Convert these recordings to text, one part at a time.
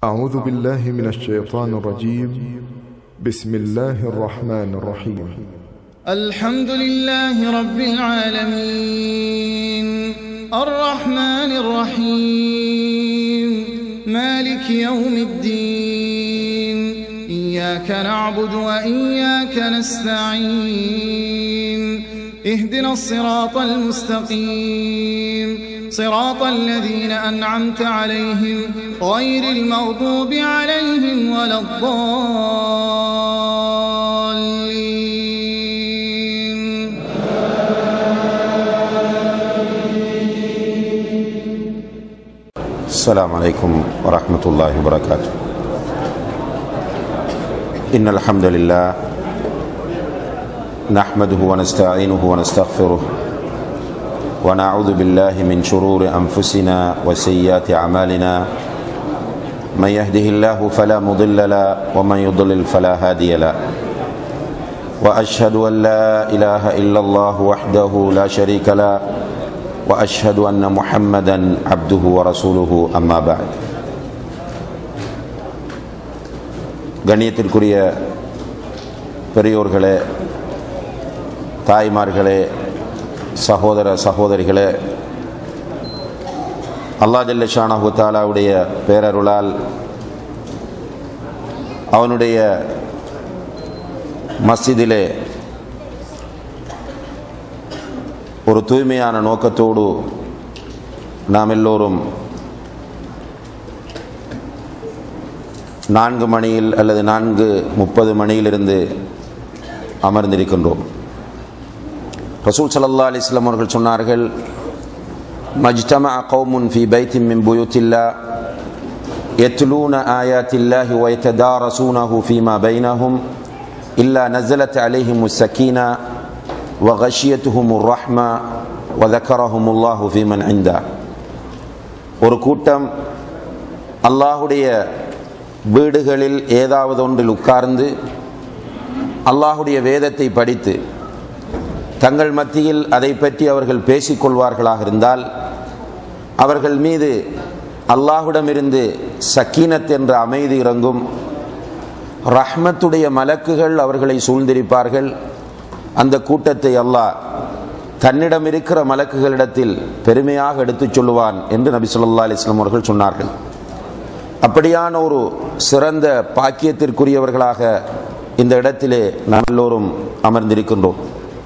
أعوذ بالله من الشيطان الرجيم بسم الله الرحمن الرحيم الحمد لله رب العالمين الرحمن الرحيم مالك يوم الدين إياك نعبد وإياك نستعين اهدنا الصراط المستقيم صراط الذين أنعمت عليهم غير المغضوب عليهم ولا الضالين السلام عليكم ورحمة الله وبركاته إن الحمد لله نحمده ونستعينه ونستغفره ونعوذ بالله من شرور أنفسنا وسيئات أعمالنا من يهده الله فلا مضل له ومن يضلل فلا هادي له وأشهد أن لا إله إلا الله وحده لا شريك له واشهد ان محمدا عبده ورسوله اما بعد கண்ணியத்திற்குரிய பெரியோர்களே தாய்மார்களே சகோதர சகோதரிகளே அல்லா ஜல்ல ஷானஹு தாலாவுடைய பேரருளால் அவனுடைய மஸ்ஜிதிலே ஒரு தூய்மையான நோக்கத்தோடு நாம் எல்லோரும் நான்கு மணியில் அல்லது நான்கு முப்பது மணியிலிருந்து அமர்ந்திருக்கின்றோம் ரசூல் சல்லா அலிஸ்லாம் அவர்கள் சொன்னார்கள் மஜ்தமா கௌமுன் ஃபி பைத்தின் மின் புயுத்தில்லா يتلون آيات الله ويتدارسونه فيما بينهم إلا نزلت عليهم السكينة وغشيتهم الرحمة وذكرهم الله في من عنده ஒரு கூட்டம் அல்லாஹுடைய வீடுகளில் ஏதாவது ஒன்றில் உட்கார்ந்து அல்லாஹுடைய வேதத்தை படித்து தங்கள் மத்தியில் அதை பற்றி அவர்கள் பேசிக்கொள்வார்களாக இருந்தால் அவர்கள் மீது அல்லாஹுடமிருந்து சக்கீனத் என்ற அமைதி இறங்கும் ரஹ்மத்துடைய மலக்குகள் அவர்களை சூழ்ந்திருப்பார்கள் அந்த கூட்டத்தை அல்லாஹ் தன்னிடம் இருக்கிற மலக்குகளிடத்தில் பெருமையாக எடுத்துச் சொல்லுவான் என்று நபி சொல்லா அலிஸ்லாம் அவர்கள் சொன்னார்கள் அப்படியான ஒரு சிறந்த பாக்கியத்திற்குரியவர்களாக இந்த இடத்திலே நாம் எல்லோரும் அமர்ந்திருக்கின்றோம்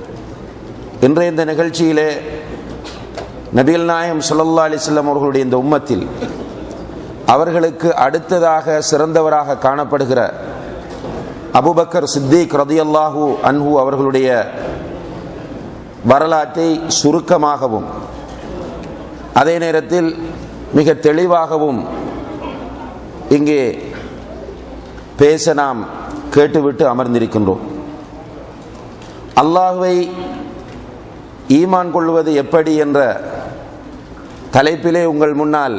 இன்றைய இந்த நிகழ்ச்சியிலே நபிகள் நாயம் சொல்லல்லா அலிஸ்லாம் அவர்களுடைய இந்த உம்மத்தில் அவர்களுக்கு அடுத்ததாக சிறந்தவராக காணப்படுகிற அபுபக்கர் சித்திக் ரதியல்லாஹூ அன்ஹு அவர்களுடைய வரலாற்றை சுருக்கமாகவும் அதே நேரத்தில் மிக தெளிவாகவும் இங்கே பேச நாம் கேட்டுவிட்டு அமர்ந்திருக்கின்றோம் அல்லாஹுவை ஈமான் கொள்வது எப்படி என்ற தலைப்பிலே உங்கள் முன்னால்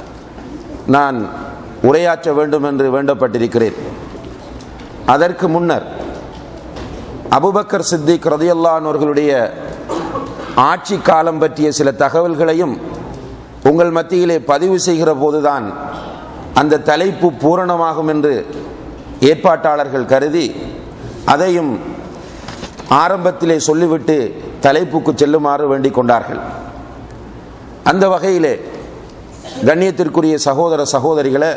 நான் உரையாற்ற வேண்டும் என்று வேண்டப்பட்டிருக்கிறேன் அதற்கு முன்னர் அபுபக்கர் சித்திக் ரதியல்லானவர்களுடைய ஆட்சி காலம் பற்றிய சில தகவல்களையும் உங்கள் மத்தியிலே பதிவு செய்கிற போதுதான் அந்த தலைப்பு பூரணமாகும் என்று ஏற்பாட்டாளர்கள் கருதி அதையும் ஆரம்பத்திலே சொல்லிவிட்டு தலைப்புக்கு செல்லுமாறு வேண்டிக் கொண்டார்கள் அந்த வகையிலே கண்ணியத்திற்குரிய சகோதர சகோதரிகளை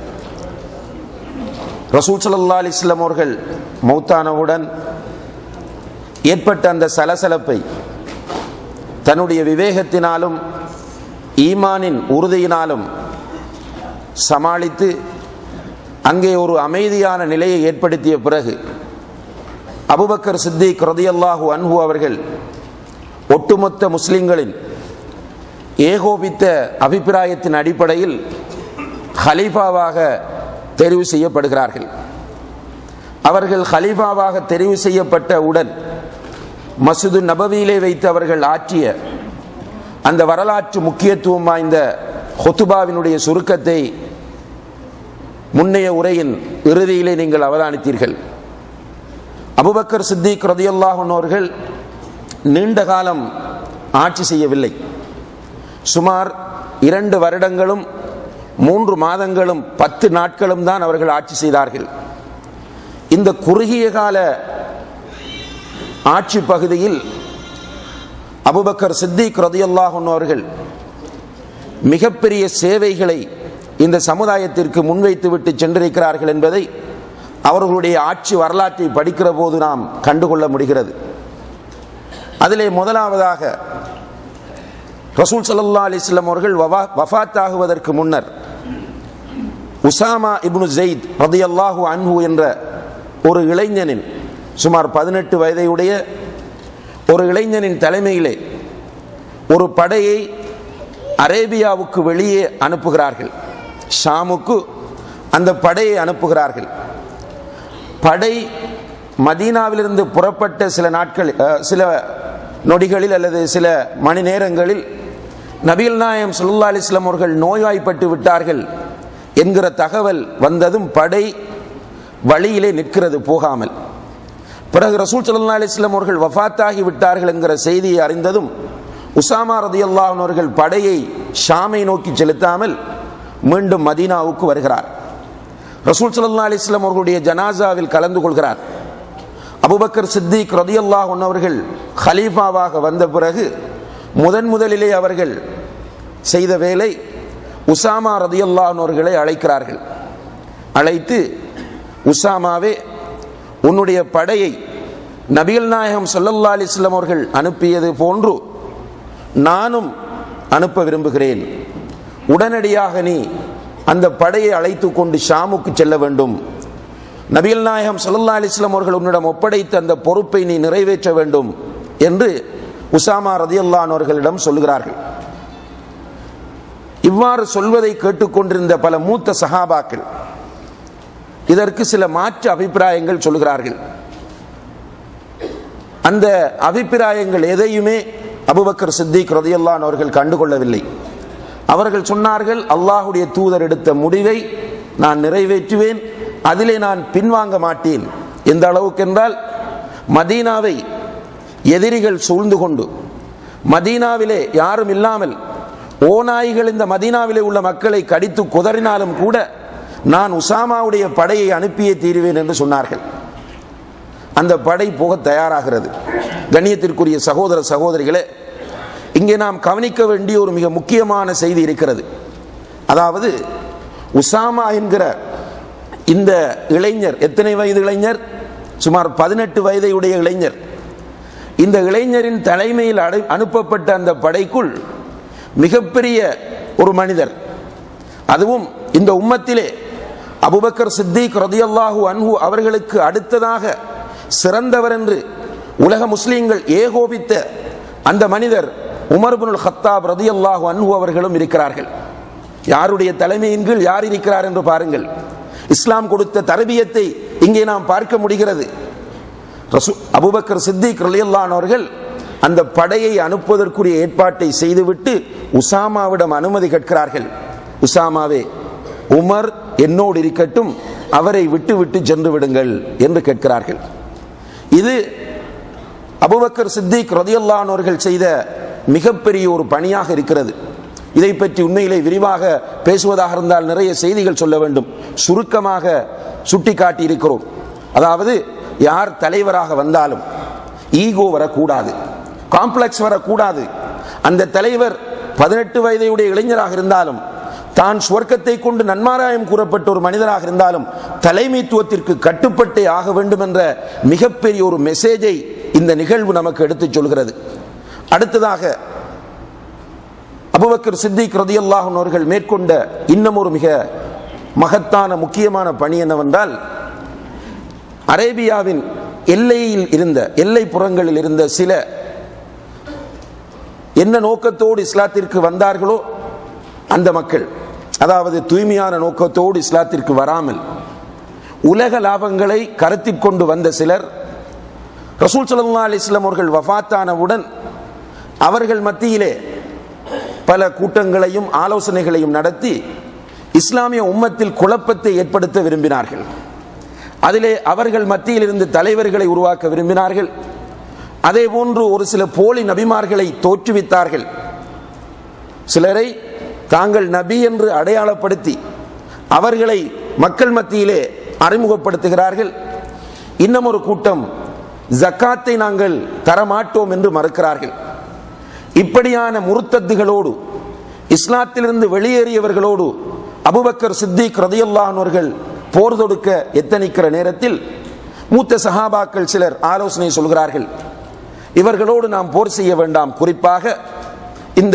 ரசூல் சல்லா அலிஸ்லாம் அவர்கள் மௌத்தானவுடன் ஏற்பட்ட அந்த சலசலப்பை தன்னுடைய விவேகத்தினாலும் ஈமானின் உறுதியினாலும் சமாளித்து அங்கே ஒரு அமைதியான நிலையை ஏற்படுத்திய பிறகு அபுபக்கர் சித்திக் ரதியல்லாஹு அன்ஹு அவர்கள் ஒட்டுமொத்த முஸ்லிம்களின் ஏகோபித்த அபிப்பிராயத்தின் அடிப்படையில் ஹலீஃபாவாக தெரிவு செய்யப்படுகிறார்கள் அவர்கள் ஹலீஃபாவாக தெரிவு செய்யப்பட்ட உடன் மசூது நபவியிலே வைத்து அவர்கள் ஆற்றிய அந்த வரலாற்று முக்கியத்துவம் வாய்ந்த ஹொத்துபாவினுடைய சுருக்கத்தை முன்னைய உரையின் இறுதியிலே நீங்கள் அவதானித்தீர்கள் அபுபக்கர் சித்திக் ரதியல்லாஹன் அவர்கள் நீண்ட காலம் ஆட்சி செய்யவில்லை சுமார் இரண்டு வருடங்களும் மூன்று மாதங்களும் பத்து நாட்களும் தான் அவர்கள் ஆட்சி செய்தார்கள் இந்த குறுகிய கால ஆட்சி பகுதியில் அபுபக்கர் சித்திக் ரதியல்லாஹன் அவர்கள் மிகப்பெரிய சேவைகளை இந்த சமுதாயத்திற்கு முன்வைத்துவிட்டு சென்றிருக்கிறார்கள் என்பதை அவர்களுடைய ஆட்சி வரலாற்றை படிக்கிற போது நாம் கண்டுகொள்ள முடிகிறது அதிலே முதலாவதாக ரசூல் சல்லா அலிஸ்லாம் அவர்கள் வஃத் ஆகுவதற்கு முன்னர் உசாமா இப்னு ஜெயித் ரதியல்லாஹு அன்ஹு என்ற ஒரு இளைஞனின் சுமார் பதினெட்டு வயதையுடைய ஒரு இளைஞனின் தலைமையிலே ஒரு படையை அரேபியாவுக்கு வெளியே அனுப்புகிறார்கள் ஷாமுக்கு அந்த படையை அனுப்புகிறார்கள் படை மதீனாவிலிருந்து புறப்பட்ட சில நாட்கள் சில நொடிகளில் அல்லது சில மணி நேரங்களில் நபிகள் நாயம் சுல்லா அலிஸ்லாம் அவர்கள் நோய்வாய்ப்பட்டு விட்டார்கள் என்கிற தகவல் வந்ததும் படை வழியிலே நிற்கிறது போகாமல் பிறகு ரசூல் சல்லா அலிஸ்லாம் அவர்கள் வஃத்தாகி விட்டார்கள் என்கிற செய்தியை அறிந்ததும் உசாமா ரதி அவர்கள் படையை ஷாமை நோக்கி செலுத்தாமல் மீண்டும் மதீனாவுக்கு வருகிறார் ரசூல் சல்லா அலிஸ்லாம் அவர்களுடைய ஜனாசாவில் கலந்து கொள்கிறார் அபுபக்கர் சித்திக் ரதி அவர்கள் ஹலீஃபாவாக வந்த பிறகு முதன் முதலிலே அவர்கள் செய்த வேலை உசாமா ரதி அவர்களை அழைக்கிறார்கள் அழைத்து உசாமாவே உன்னுடைய படையை நபிகள் நாயகம் சொல்லல்லா அலிஸ்லாம் அவர்கள் அனுப்பியது போன்று நானும் அனுப்ப விரும்புகிறேன் உடனடியாக நீ அந்த படையை அழைத்து கொண்டு ஷாமுக்கு செல்ல வேண்டும் நபிகள் நாயகம் சல்லா அலிஸ்லாம் அவர்கள் உன்னிடம் ஒப்படைத்த அந்த பொறுப்பை நீ நிறைவேற்ற வேண்டும் என்று உசாமா ரதியுல்லான் அவர்களிடம் சொல்லுகிறார்கள் இவ்வாறு சொல்வதை கேட்டுக்கொண்டிருந்த பல மூத்த சஹாபாக்கள் இதற்கு சில மாற்று அபிப்பிராயங்கள் சொல்கிறார்கள் அந்த அபிப்பிராயங்கள் எதையுமே அபுபக்கர் சித்திக் ரதியல்லான் அவர்கள் கண்டுகொள்ளவில்லை அவர்கள் சொன்னார்கள் அல்லாஹுடைய தூதர் எடுத்த முடிவை நான் நிறைவேற்றுவேன் அதிலே நான் பின்வாங்க மாட்டேன் எந்த அளவுக்கு என்றால் மதீனாவை எதிரிகள் சூழ்ந்து கொண்டு மதீனாவிலே யாரும் இல்லாமல் ஓநாய்கள் இந்த மதீனாவிலே உள்ள மக்களை கடித்து குதறினாலும் கூட நான் உசாமாவுடைய படையை அனுப்பியே தீருவேன் என்று சொன்னார்கள் அந்த படை போக தயாராகிறது கண்ணியத்திற்குரிய சகோதர சகோதரிகளே இங்கே நாம் கவனிக்க வேண்டிய ஒரு மிக முக்கியமான செய்தி இருக்கிறது அதாவது உசாமா என்கிற இந்த இளைஞர் எத்தனை வயது இளைஞர் சுமார் பதினெட்டு வயதையுடைய இளைஞர் இந்த இளைஞரின் தலைமையில் அடை அனுப்பப்பட்ட அந்த படைக்குள் மிகப்பெரிய ஒரு மனிதர் அதுவும் இந்த உம்மத்திலே அபுபக்கர் சித்திக் ரதியல்லாஹு அன்ஹு அவர்களுக்கு அடுத்ததாக சிறந்தவர் என்று உலக முஸ்லீம்கள் ஏகோபித்த அந்த மனிதர் உமர்புல் ஹத்தாப் ரதியல்லாஹு அன்ஹு அவர்களும் இருக்கிறார்கள் யாருடைய தலைமையின் கீழ் யார் இருக்கிறார் என்று பாருங்கள் இஸ்லாம் கொடுத்த தரபியத்தை இங்கே நாம் பார்க்க முடிகிறது ரசூ அபுபக்கர் சித்திக் ரலியல்லான் அவர்கள் அந்த படையை அனுப்புவதற்குரிய ஏற்பாட்டை செய்துவிட்டு உசாமாவிடம் அனுமதி கேட்கிறார்கள் உசாமாவே உமர் என்னோடு இருக்கட்டும் அவரை விட்டு விட்டு சென்று விடுங்கள் என்று கேட்கிறார்கள் இது அபுபக்கர் சித்திக் ரதியல்லான் அவர்கள் செய்த மிகப்பெரிய ஒரு பணியாக இருக்கிறது இதை பற்றி உண்மையிலே விரிவாக பேசுவதாக இருந்தால் நிறைய செய்திகள் சொல்ல வேண்டும் சுருக்கமாக சுட்டிக்காட்டி இருக்கிறோம் அதாவது யார் தலைவராக வந்தாலும் ஈகோ வரக்கூடாது காம்ப்ளெக்ஸ் வரக்கூடாது அந்த தலைவர் பதினெட்டு வயதையுடைய இளைஞராக இருந்தாலும் தான் சுவர்க்கத்தை கொண்டு நன்மாராயம் கூறப்பட்ட ஒரு மனிதராக இருந்தாலும் தலைமைத்துவத்திற்கு கட்டுப்பட்டே ஆக வேண்டும் என்ற மிகப்பெரிய ஒரு மெசேஜை இந்த நிகழ்வு நமக்கு எடுத்துச் சொல்கிறது அடுத்ததாக அபுபக்கர் சித்திக் ரதியல்லாஹன் அவர்கள் மேற்கொண்ட இன்னும் ஒரு மிக மகத்தான முக்கியமான பணி என்னவென்றால் அரேபியாவின் எல்லையில் இருந்த எல்லை புறங்களில் இருந்த சில என்ன நோக்கத்தோடு இஸ்லாத்திற்கு வந்தார்களோ அந்த மக்கள் அதாவது தூய்மையான நோக்கத்தோடு இஸ்லாத்திற்கு வராமல் உலக லாபங்களை கருத்தில் கொண்டு வந்த சிலர் ரசூல் சல்லா அலிஸ்லாம் அவர்கள் வஃத்தானவுடன் அவர்கள் மத்தியிலே பல கூட்டங்களையும் ஆலோசனைகளையும் நடத்தி இஸ்லாமிய உம்மத்தில் குழப்பத்தை ஏற்படுத்த விரும்பினார்கள் அதிலே அவர்கள் மத்தியில் இருந்து தலைவர்களை உருவாக்க விரும்பினார்கள் அதே போன்று ஒரு சில போலி நபிமார்களை தோற்றுவித்தார்கள் சிலரை தாங்கள் நபி என்று அடையாளப்படுத்தி அவர்களை மக்கள் மத்தியிலே அறிமுகப்படுத்துகிறார்கள் இன்னும் ஒரு கூட்டம் ஜக்காத்தை நாங்கள் தரமாட்டோம் என்று மறுக்கிறார்கள் இப்படியான முருத்தத்துகளோடு இஸ்லாத்திலிருந்து வெளியேறியவர்களோடு அபுபக்கர் சித்திக் ரதியுல்லானவர்கள் போர் தொடுக்க எத்தனிக்கிற நேரத்தில் மூத்த சஹாபாக்கள் சிலர் ஆலோசனை சொல்கிறார்கள் இவர்களோடு நாம் போர் செய்ய வேண்டாம் குறிப்பாக இந்த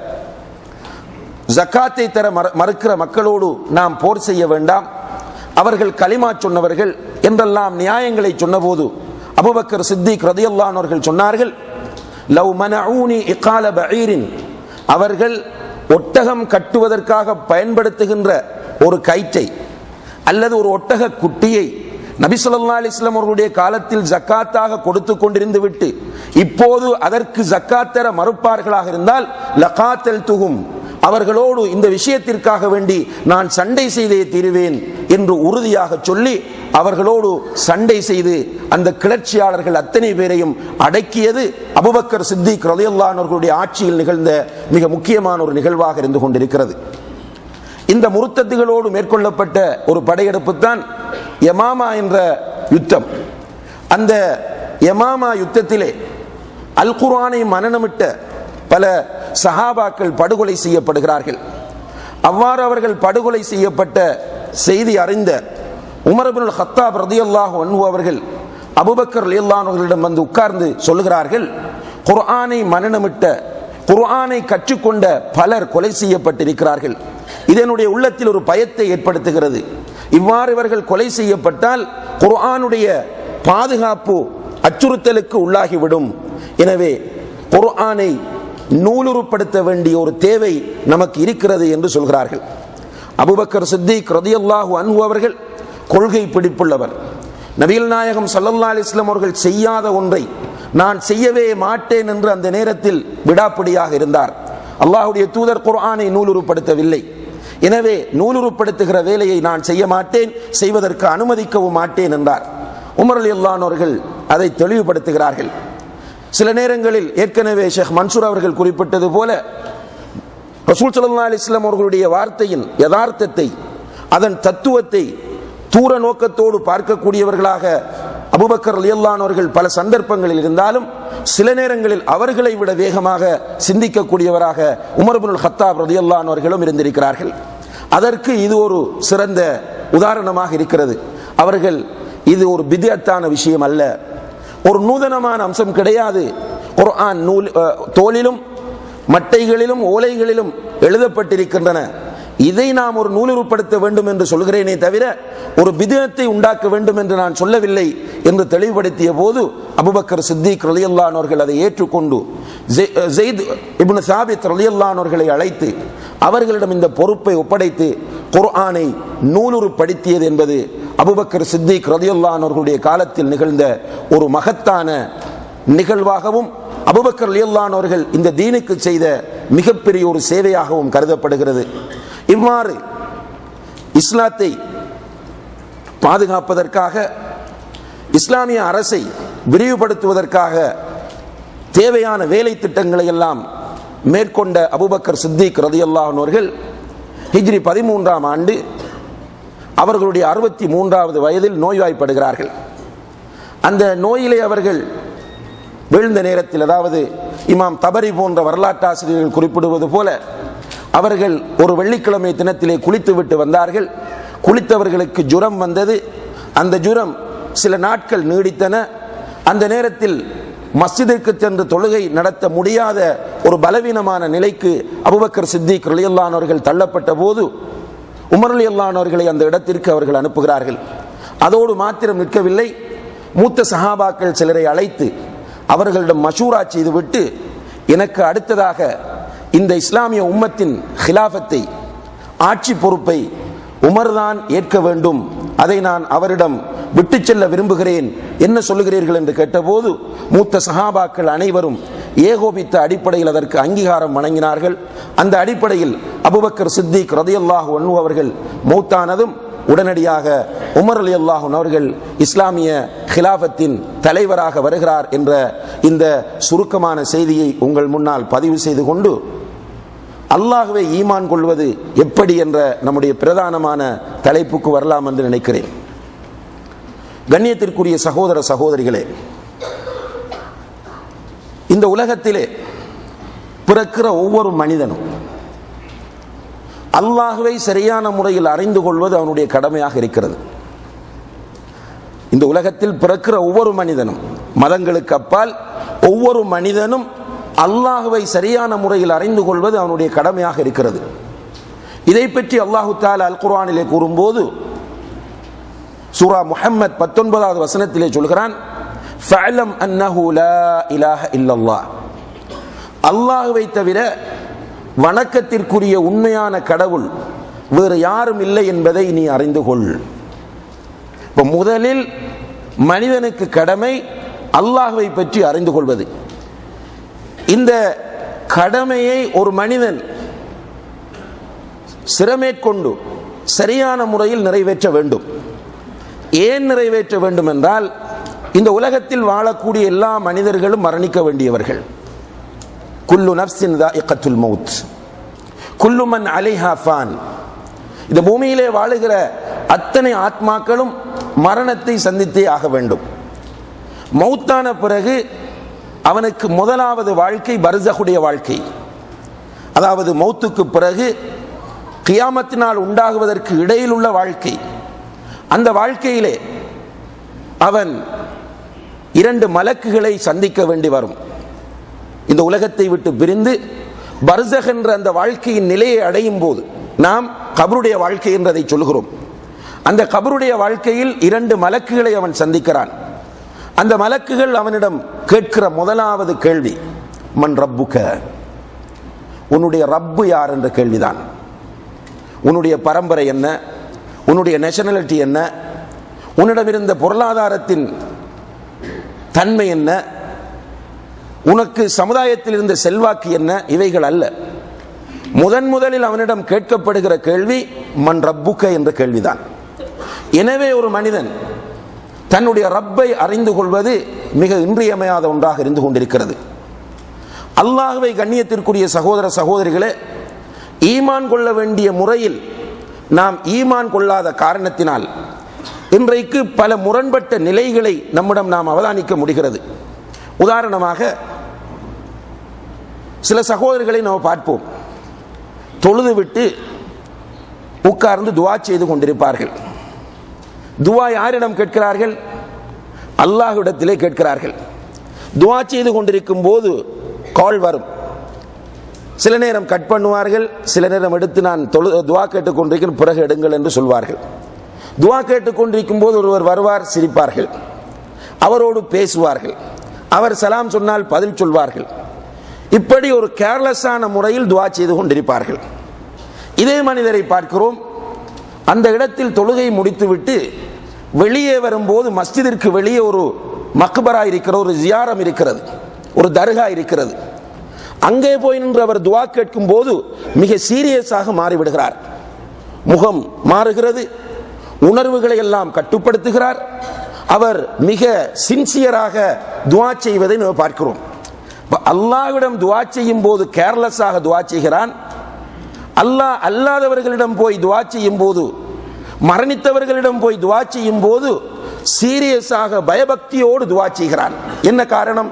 ஜக்காத்தை தர மறு- மறுக்கிற மக்களோடு நாம் போர் செய்ய வேண்டாம் அவர்கள் களிமா சொன்னவர்கள் என்றெல்லாம் நியாயங்களை சொன்னபோது அபுபக்கர் சித்திக் ரதியல்லானவர்கள் சொன்னார்கள் லவ் மனஊனி இகால பஈரின் அவர்கள் ஒட்டகம் கட்டுவதற்காக பயன்படுத்துகின்ற ஒரு கயிற்றை அல்லது ஒரு ஒட்டக குட்டியை நபி ஸல்லல்லாஹு அலைஹி வஸல்லம் அவர்களுடைய காலத்தில் ஜக்காத்தாக கொடுத்து கொண்டிருந்து விட்டு இப்போது அதற்கு ஜக்காத் தர மறுப்பார்களாக இருந்தால் லகாத்தல் துகும் அவர்களோடு இந்த விஷயத்திற்காக வேண்டி நான் சண்டை செய்தே தீருவேன் என்று உறுதியாக சொல்லி அவர்களோடு சண்டை செய்து அந்த கிளர்ச்சியாளர்கள் அத்தனை பேரையும் அடக்கியது அபுபக்கர் சித்திக் ரலியல்லாஹு ஆட்சியில் நிகழ்ந்த மிக முக்கியமான ஒரு நிகழ்வாக இருந்து கொண்டிருக்கிறது இந்த முருத்தத்துகளோடு மேற்கொள்ளப்பட்ட ஒரு படையெடுப்பு தான் யமாமா என்ற யுத்தம் அந்த யமாமா யுத்தத்திலே அல் குர்ஆனை மனநமிட்ட பல சஹாபாக்கள் படுகொலை செய்யப்படுகிறார்கள் அவ்வாறு அவர்கள் படுகொலை செய்யப்பட்ட செய்தி அறிந்த உமரபின் ஹத்தாப் ரதியல்லாஹு அன்ஹு அவர்கள் அபுபக்கர் லியல்லானவர்களிடம் வந்து உட்கார்ந்து சொல்லுகிறார்கள் குர்ஆனை மனநமிட்ட குர்ஆனை கற்றுக்கொண்ட பலர் கொலை செய்யப்பட்டிருக்கிறார்கள் இதனுடைய உள்ளத்தில் ஒரு பயத்தை ஏற்படுத்துகிறது இவ்வாறு இவர்கள் கொலை செய்யப்பட்டால் குர்ஆனுடைய பாதுகாப்பு அச்சுறுத்தலுக்கு உள்ளாகிவிடும் எனவே குர்ஆனை நூலுருப்படுத்த வேண்டிய ஒரு தேவை நமக்கு இருக்கிறது என்று சொல்கிறார்கள் அபுபக்கர் சித்திக் ரதியல்லாஹு அன்ஹு அவர்கள் கொள்கை பிடிப்புள்ளவர் நபிகள் நாயகம் ஸல்லல்லாஹு அலைஹி வஸல்லம் அவர்கள் செய்யாத ஒன்றை நான் செய்யவே மாட்டேன் என்று அந்த நேரத்தில் விடாப்பிடியாக இருந்தார் அல்லாஹ்வுடைய தூதர் குர்ஆனை நூலுருப்படுத்தவில்லை எனவே நூலுருப்படுத்துகிற வேலையை நான் செய்ய மாட்டேன் செய்வதற்கு அனுமதிக்கவும் மாட்டேன் என்றார் உமர் அலி அவர்கள் அதை தெளிவுபடுத்துகிறார்கள் சில நேரங்களில் ஏற்கனவே ஷேக் மன்சூர் அவர்கள் குறிப்பிட்டது போல ரசூல் சல்லா அலிஸ்லாம் அவர்களுடைய வார்த்தையின் யதார்த்தத்தை அதன் தத்துவத்தை தூர நோக்கத்தோடு பார்க்கக்கூடியவர்களாக அபுபக்கர் அலியல்லானவர்கள் பல சந்தர்ப்பங்களில் இருந்தாலும் சில நேரங்களில் அவர்களை விட வேகமாக சிந்திக்கக்கூடியவராக உமர்புல் ஹத்தாப் ரதியல்லானவர்களும் இருந்திருக்கிறார்கள் அதற்கு இது ஒரு சிறந்த உதாரணமாக இருக்கிறது அவர்கள் இது ஒரு பிதியத்தான விஷயம் அல்ல ஒரு நூதனமான அம்சம் கிடையாது குர்ஆன் நூல் அஹ், தோலிலும் மட்டைகளிலும் ஓலைகளிலும் எழுதப்பட்டிருக்கின்றன இதை நாம் ஒரு நூலுருப்படுத்த வேண்டும் என்று சொல்கிறேனே தவிர ஒரு பிதத்தை உண்டாக்க வேண்டும் என்று நான் சொல்லவில்லை என்று தெளிவுபடுத்திய போது அபுபக்கர் சித்திக் ரலியல்லானவர்கள் அதை ஏற்றுக்கொண்டு ஜெய்- அஹ், ஜெயித் இப்னு சாபித் ரலியல்லானவர்களை அழைத்து அவர்களிடம் இந்த பொறுப்பை ஒப்படைத்து குர்ஆனை நூலுருப்படுத்தியது என்பது அபுபக்கர் சித்திக் ரலியல்லானவர்களுடைய காலத்தில் நிகழ்ந்த ஒரு மகத்தான நிகழ்வாகவும் அபுபக்கர் லியல்லானவர்கள் இந்த தீனுக்கு செய்த மிகப்பெரிய ஒரு சேவையாகவும் கருதப்படுகிறது இவ்வாறு இஸ்லாத்தை பாதுகாப்பதற்காக இஸ்லாமிய அரசை விரிவுபடுத்துவதற்காக தேவையான வேலை திட்டங்களை எல்லாம் மேற்கொண்ட அபுபக்கர் சித்திக் ரதியல்லாஹர்கள் ஹிஜ்ரி பதிமூன்றாம் ஆண்டு அவர்களுடைய அறுபத்தி மூன்றாவது வயதில் நோய்வாய்ப்படுகிறார்கள் அந்த நோயிலே அவர்கள் வீழ்ந்த நேரத்தில் அதாவது இமாம் தபரி போன்ற வரலாற்றாசிரியர்கள் குறிப்பிடுவது போல அவர்கள் ஒரு வெள்ளிக்கிழமை தினத்திலே குளித்து விட்டு வந்தார்கள் குளித்தவர்களுக்கு ஜுரம் வந்தது அந்த ஜுரம் சில நாட்கள் நீடித்தன அந்த நேரத்தில் மஸ்ஜிதிற்கு சென்று தொழுகை நடத்த முடியாத ஒரு பலவீனமான நிலைக்கு அபுபக்கர் சித்திக் ரலியல்லானவர்கள் தள்ளப்பட்ட போது உமர் அலியல்லானவர்களை அந்த இடத்திற்கு அவர்கள் அனுப்புகிறார்கள் அதோடு மாத்திரம் நிற்கவில்லை மூத்த சஹாபாக்கள் சிலரை அழைத்து அவர்களிடம் மஷூரா செய்துவிட்டு எனக்கு அடுத்ததாக இந்த இஸ்லாமிய உம்மத்தின் ஹிலாஃபத்தை ஆட்சி பொறுப்பை உமர்தான் ஏற்க வேண்டும் அதை நான் அவரிடம் விட்டு செல்ல விரும்புகிறேன் என்ன சொல்லுகிறீர்கள் என்று கேட்டபோது மூத்த சஹாபாக்கள் அனைவரும் ஏகோபித்த அடிப்படையில் அதற்கு அங்கீகாரம் வழங்கினார்கள் அந்த அடிப்படையில் அபுபக்கர் சித்திக் ரதியல்லாஹு அன்ஹு அவர்கள் மௌத்தானதும் உடனடியாக உமர் அலி அல்லாஹூன் அவர்கள் இஸ்லாமிய ஹிலாஃபத்தின் தலைவராக வருகிறார் என்ற இந்த சுருக்கமான செய்தியை உங்கள் முன்னால் பதிவு செய்து கொண்டு அல்லாஹ்வை ஈமான் கொள்வது எப்படி என்ற நம்முடைய பிரதானமான தலைப்புக்கு வரலாம் என்று நினைக்கிறேன் கண்ணியத்திற்குரிய சகோதர சகோதரிகளே இந்த உலகத்திலே பிறக்கிற ஒவ்வொரு மனிதனும் அல்லாஹுவை சரியான முறையில் அறிந்து கொள்வது அவனுடைய கடமையாக இருக்கிறது இந்த உலகத்தில் பிறக்கிற ஒவ்வொரு மனிதனும் மதங்களுக்கு அப்பால் ஒவ்வொரு மனிதனும் அல்லாஹுவை சரியான முறையில் அறிந்து கொள்வது அவனுடைய கடமையாக இருக்கிறது இதை பற்றி அல்லாஹு தாலா அல் குர்ஆனிலே கூறும்போது சூரா முஹம்மத் பத்தொன்பதாவது வசனத்திலே சொல்கிறான் ஃபஅலம் அன்னஹு லா இலாஹ இல்லல்லாஹ் அல்லாஹுவை தவிர வணக்கத்திற்குரிய உண்மையான கடவுள் வேறு யாரும் இல்லை என்பதை நீ அறிந்து கொள் இப்ப முதலில் மனிதனுக்கு கடமை அல்லாஹுவை பற்றி அறிந்து கொள்வது இந்த கடமையை ஒரு மனிதன் சிரமேற்கொண்டு சரியான முறையில் நிறைவேற்ற வேண்டும் ஏன் நிறைவேற்ற வேண்டும் என்றால் இந்த உலகத்தில் வாழக்கூடிய எல்லா மனிதர்களும் மரணிக்க வேண்டியவர்கள் குல்லு நப்சின் தாயிகத்துல் மவுத் குல்லு மன் அலைஹா ஃபான் இந்த பூமியிலே வாழுகிற அத்தனை ஆத்மாக்களும் மரணத்தை சந்தித்தே ஆக வேண்டும் மௌத்தான பிறகு அவனுக்கு முதலாவது வாழ்க்கை பர்சகுடைய வாழ்க்கை அதாவது மௌத்துக்கு பிறகு கியாமத்தினால் உண்டாகுவதற்கு இடையில் உள்ள வாழ்க்கை அந்த வாழ்க்கையிலே அவன் இரண்டு மலக்குகளை சந்திக்க வேண்டி வரும் இந்த உலகத்தை விட்டு பிரிந்து பர்சக் என்ற அந்த வாழ்க்கையின் நிலையை அடையும் போது நாம் கபருடைய வாழ்க்கை என்றதை சொல்கிறோம் அந்த கபருடைய வாழ்க்கையில் இரண்டு மலக்குகளை அவன் சந்திக்கிறான் அந்த மலக்குகள் அவனிடம் கேட்கிற முதலாவது கேள்வி மண் ரப்புக்க உன்னுடைய ரப்பு யார் என்ற கேள்விதான் உன்னுடைய பரம்பரை என்ன உன்னுடைய நேஷனாலிட்டி என்ன உன்னிடம் இருந்த பொருளாதாரத்தின் தன்மை என்ன உனக்கு சமுதாயத்தில் இருந்த செல்வாக்கு என்ன இவைகள் அல்ல முதன் முதலில் அவனிடம் கேட்கப்படுகிற கேள்வி மண் ரப்புக்க என்ற கேள்விதான் எனவே ஒரு மனிதன் தன்னுடைய ரப்பை அறிந்து கொள்வது மிக இன்றியமையாத ஒன்றாக இருந்து கொண்டிருக்கிறது அல்லாஹுவை கண்ணியத்திற்குரிய சகோதர சகோதரிகளே ஈமான் கொள்ள வேண்டிய முறையில் நாம் ஈமான் கொள்ளாத காரணத்தினால் இன்றைக்கு பல முரண்பட்ட நிலைகளை நம்மிடம் நாம் அவதானிக்க முடிகிறது உதாரணமாக சில சகோதரர்களை நாம் பார்ப்போம் தொழுது விட்டு உட்கார்ந்து துவா செய்து கொண்டிருப்பார்கள் துவா யாரிடம் கேட்கிறார்கள் அல்லாஹ்விடத்திலே கேட்கிறார்கள் துவா செய்து கொண்டிருக்கும் போது கால் வரும் சில நேரம் கட் பண்ணுவார்கள் சில நேரம் எடுத்து நான் தொழு துவா கேட்டுக்கொண்டிருக்கிறேன் பிறகு எடுங்கள் என்று சொல்வார்கள் துவா கேட்டுக்கொண்டிருக்கும் போது ஒருவர் வருவார் சிரிப்பார்கள் அவரோடு பேசுவார்கள் அவர் சலாம் சொன்னால் பதில் சொல்வார்கள் இப்படி ஒரு கேர்லெஸ்ஸான முறையில் துவா செய்து கொண்டிருப்பார்கள் இதே மனிதரை பார்க்கிறோம் அந்த இடத்தில் தொழுகை முடித்துவிட்டு வெளியே வரும்போது மஸ்ஜிதிற்கு வெளியே ஒரு மக்பரா இருக்கிற ஒரு ஜியாரம் இருக்கிறது ஒரு தர்கா இருக்கிறது அங்கே போய் நின்று அவர் துவா கேட்கும் போது மிக சீரியஸாக மாறிவிடுகிறார் முகம் மாறுகிறது உணர்வுகளை எல்லாம் கட்டுப்படுத்துகிறார் அவர் மிக சின்சியராக துவா செய்வதை நம்ம பார்க்கிறோம் அல்லாவிடம் துவா செய்யும் போது கேர்லெஸ்ஸாக துவா செய்கிறான் அல்லாஹ் அல்லாதவர்களிடம் போய் துவா செய்யும் போது மரணித்தவர்களிடம் போய் துவா செய்யும் போது சீரியஸாக பயபக்தியோடு துவா செய்கிறான் என்ன காரணம்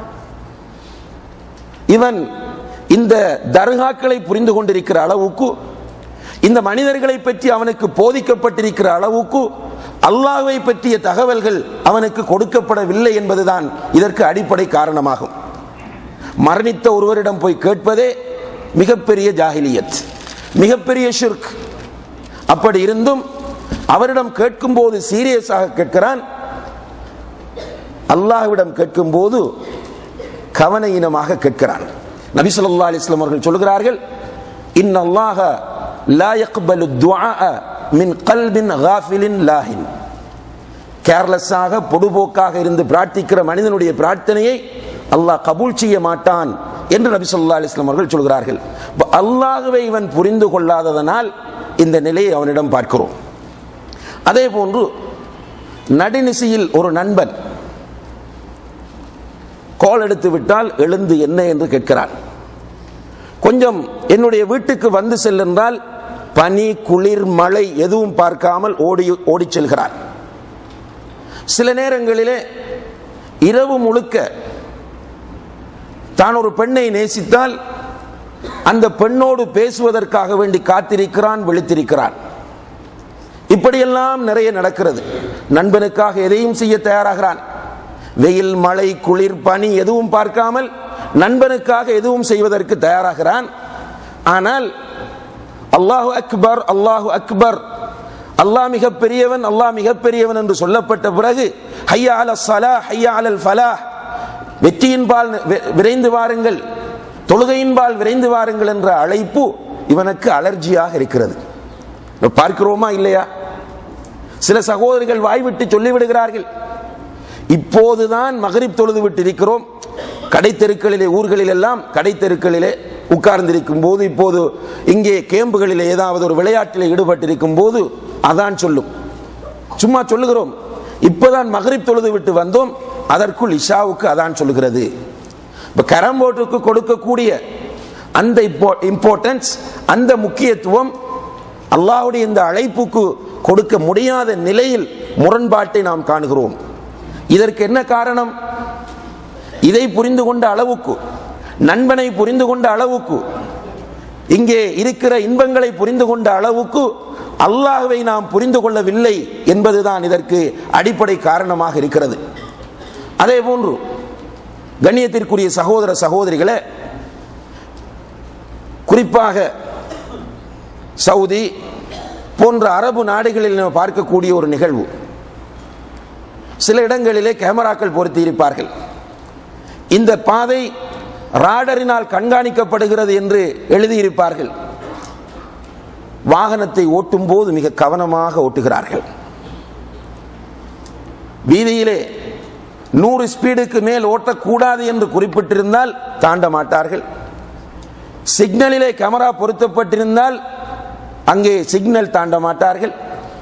இவன் இந்த தர்காக்களை புரிந்து கொண்டிருக்கிற அளவுக்கு இந்த மனிதர்களை பற்றி அவனுக்கு போதிக்கப்பட்டிருக்கிற அளவுக்கு அல்லாஹ்வை பற்றிய தகவல்கள் அவனுக்கு கொடுக்கப்படவில்லை என்பதுதான் இதற்கு அடிப்படை காரணமாகும் மரணித்த ஒருவரிடம் போய் கேட்பதே மிகப்பெரிய ஜாகிலியத் மிகப்பெரிய ஷிர்க் அப்படி இருந்தும் அவரிடம் கேட்கும் போது சீரியஸாக கேட்கிறான் அல்லாஹ்விடம் கேட்கும் போது கவன இனமாக கேட்கிறான் நபி ஸல்லல்லாஹு அலைஹி வஸல்லம் அவர்கள் சொல்கிறார்கள் இன் அல்லாஹ லா யக்பலு துஆ மின் கல்பின் காஃபிலின் லாஹின் கேர்லெஸ்ஸாக பொடுபோக்காக இருந்து பிரார்த்திக்கிற மனிதனுடைய பிரார்த்தனையை அல்லாஹ் கபூல் செய்ய மாட்டான் என்று நபி சொல்லா அலிஸ்லாம் அவர்கள் சொல்கிறார்கள் அல்லாஹுவை இவன் புரிந்து கொள்ளாததனால் இந்த நிலையை அவனிடம் பார்க்கிறோம் அதே போன்று நடுநிசையில் ஒரு நண்பன் கோல் எடுத்து விட்டால் எழுந்து என்ன என்று கேட்கிறான் கொஞ்சம் என்னுடைய வீட்டுக்கு வந்து செல்லென்றால் பனி குளிர் மழை எதுவும் பார்க்காமல் ஓடி ஓடி செல்கிறார் சில நேரங்களிலே இரவு முழுக்க தான் ஒரு பெண்ணை நேசித்தால் அந்த பெண்ணோடு பேசுவதற்காக வேண்டி காத்திருக்கிறான் விழித்திருக்கிறான் இப்படியெல்லாம் நிறைய நடக்கிறது நண்பனுக்காக எதையும் செய்ய தயாராகிறான் வெயில் மழை குளிர் பனி எதுவும் பார்க்காமல் நண்பனுக்காக எதுவும் செய்வதற்கு தயாராகிறான் ஆனால் அல்லாஹு அக்பர் அல்லாஹு அக்பர் அல்லாஹ் மிக பெரியவன் அல்லாஹ் மிக பெரியவன் என்று சொல்லப்பட்ட பிறகு ஹையா அல சலா ஹையா அலல் ஃபலாஹ் வெற்றியின்பால் வி- விரைந்து வாருங்கள் தொழுகையின்பால் விரைந்து வாருங்கள் என்ற அழைப்பு இவனுக்கு அலர்ஜியாக இருக்கிறது பார்க்கிறோமா இல்லையா சில சகோதரிகள் வாய்விட்டு சொல்லிவிடுகிறார்கள் இப்போதுதான் மகரிப் தொழுது விட்டு இருக்கிறோம் கடைத்தெருக்களிலே ஊர்களில் எல்லாம் கடைத்தெருக்களிலே உட்கார்ந்திருக்கும் போது இப்போது இங்கே கேம்புகளில் ஏதாவது ஒரு விளையாட்டில் ஈடுபட்டிருக்கும் போது அதான் சொல்லும் சும்மா சொல்லுகிறோம் இப்போதான் மகரிப் தொழுது விட்டு வந்தோம் அதற்குள் இஷாவுக்கு அதான் சொல்லுகிறது இப்ப கரம்போட்டுக்கு கொடுக்கக்கூடிய அந்த இம்பார்ட்டன்ஸ் அந்த முக்கியத்துவம் அல்லாஹ்வுடைய இந்த அழைப்புக்கு கொடுக்க முடியாத நிலையில் முரண்பாட்டை நாம் காணுகிறோம் இதற்கு என்ன காரணம் இதை புரிந்து கொண்ட அளவுக்கு நண்பனை புரிந்து கொண்ட அளவுக்கு இங்கே இருக்கிற இன்பங்களை புரிந்து கொண்ட அளவுக்கு அல்லாஹ்வை நாம் புரிந்து கொள்ளவில்லை என்பதுதான் இதற்கு அடிப்படை காரணமாக இருக்கிறது அதே போன்று கண்ணியத்திற்குரிய சகோதர சகோதரிகளே குறிப்பாக சவுதி போன்ற அரபு நாடுகளில் நாம் பார்க்கக்கூடிய ஒரு நிகழ்வு சில இடங்களிலே கேமராக்கள் பொருத்தி இருப்பார்கள் இந்த பாதை ராடரினால் கண்காணிக்கப்படுகிறது என்று எழுதியிருப்பார்கள் வாகனத்தை ஓட்டும் போது மிக கவனமாக ஓட்டுகிறார்கள் வீதியிலே நூறு ஸ்பீடுக்கு மேல் ஓட்டக்கூடாது என்று குறிப்பிட்டிருந்தால் தாண்ட மாட்டார்கள் சிக்னலிலே கேமரா பொருத்தப்பட்டிருந்தால் அங்கே சிக்னல் தாண்ட மாட்டார்கள்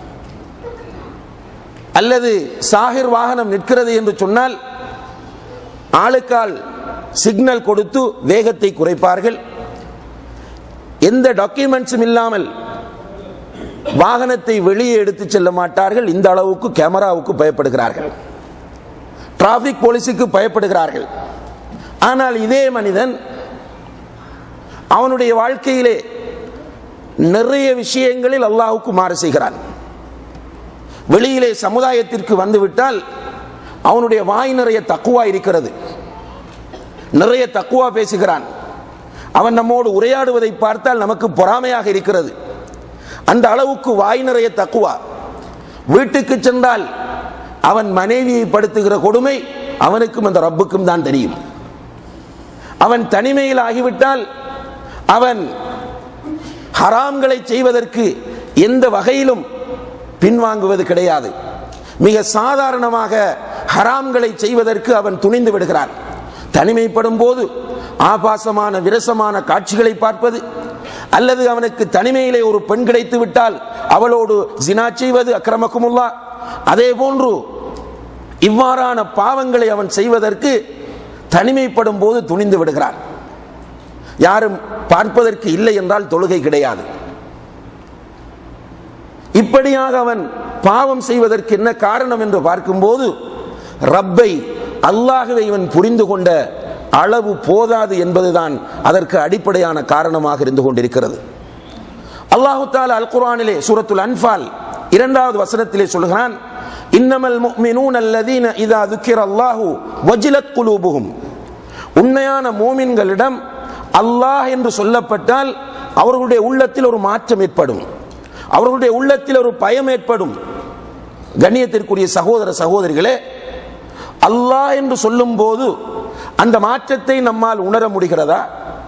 அல்லது சாகிர் வாகனம் நிற்கிறது என்று சொன்னால் ஆளுக்கால் சிக்னல் கொடுத்து வேகத்தை குறைப்பார்கள் எந்த டாக்குமெண்ட்ஸும் இல்லாமல் வாகனத்தை வெளியே எடுத்து செல்ல மாட்டார்கள் இந்த அளவுக்கு கேமராவுக்கு பயப்படுகிறார்கள் டிராபிக் போலீஸுக்கு பயப்படுகிறார்கள் ஆனால் இதே மனிதன் அவனுடைய வாழ்க்கையிலே நிறைய விஷயங்களில் அல்லாஹுக்கு மாறு செய்கிறான் வெளியிலே சமுதாயத்திற்கு வந்துவிட்டால் அவனுடைய வாய் நிறைய தக்குவா இருக்கிறது நிறைய தக்குவா பேசுகிறான் அவன் நம்மோடு உரையாடுவதை பார்த்தால் நமக்கு பொறாமையாக இருக்கிறது அந்த அளவுக்கு வாய் நிறைய தக்குவா வீட்டுக்கு சென்றால் அவன் மனைவியை படுத்துகிற கொடுமை அவனுக்கும் அந்த ரப்புக்கும் தான் தெரியும் அவன் தனிமையில் ஆகிவிட்டால் அவன் ஹராம்களை செய்வதற்கு எந்த வகையிலும் பின்வாங்குவது கிடையாது மிக சாதாரணமாக ஹராம்களை செய்வதற்கு அவன் துணிந்து விடுகிறான் தனிமைப்படும் போது ஆபாசமான விரசமான காட்சிகளை பார்ப்பது அல்லது அவனுக்கு தனிமையிலே ஒரு பெண் கிடைத்து விட்டால் அவளோடு ஜினா செய்வது அக்கிரமக்குமுல்லா அதே போன்று இவ்வாறான பாவங்களை அவன் செய்வதற்கு தனிமைப்படும் போது துணிந்து விடுகிறான் யாரும் பார்ப்பதற்கு இல்லை என்றால் தொழுகை கிடையாது இப்படியாக அவன் பாவம் செய்வதற்கு என்ன காரணம் என்று பார்க்கும்போது ரப்பை அல்லாஹுவை இவன் புரிந்து கொண்ட அளவு போதாது என்பதுதான் அதற்கு அடிப்படையான காரணமாக இருந்து கொண்டிருக்கிறது அல்லாஹு தாலா அல் குர்ஆனிலே சூரத்துல் அன்ஃபால் இரண்டாவது வசனத்திலே சொல்கிறான் இன்னமல் முஃமினூன் அல்லதீன இதா துக்கிர அல்லாஹு வஜிலத் குலூபுஹும் உண்மையான மூமின்களிடம் அல்லாஹ் என்று சொல்லப்பட்டால் அவர்களுடைய உள்ளத்தில் ஒரு மாற்றம் ஏற்படும் அவர்களுடைய உள்ளத்தில் ஒரு பயம் ஏற்படும் கண்ணியத்திற்குரிய சகோதர சகோதரிகளே அல்லாஹ் என்று சொல்லும் போது அந்த மாற்றத்தை நம்மால் உணர முடிகிறதா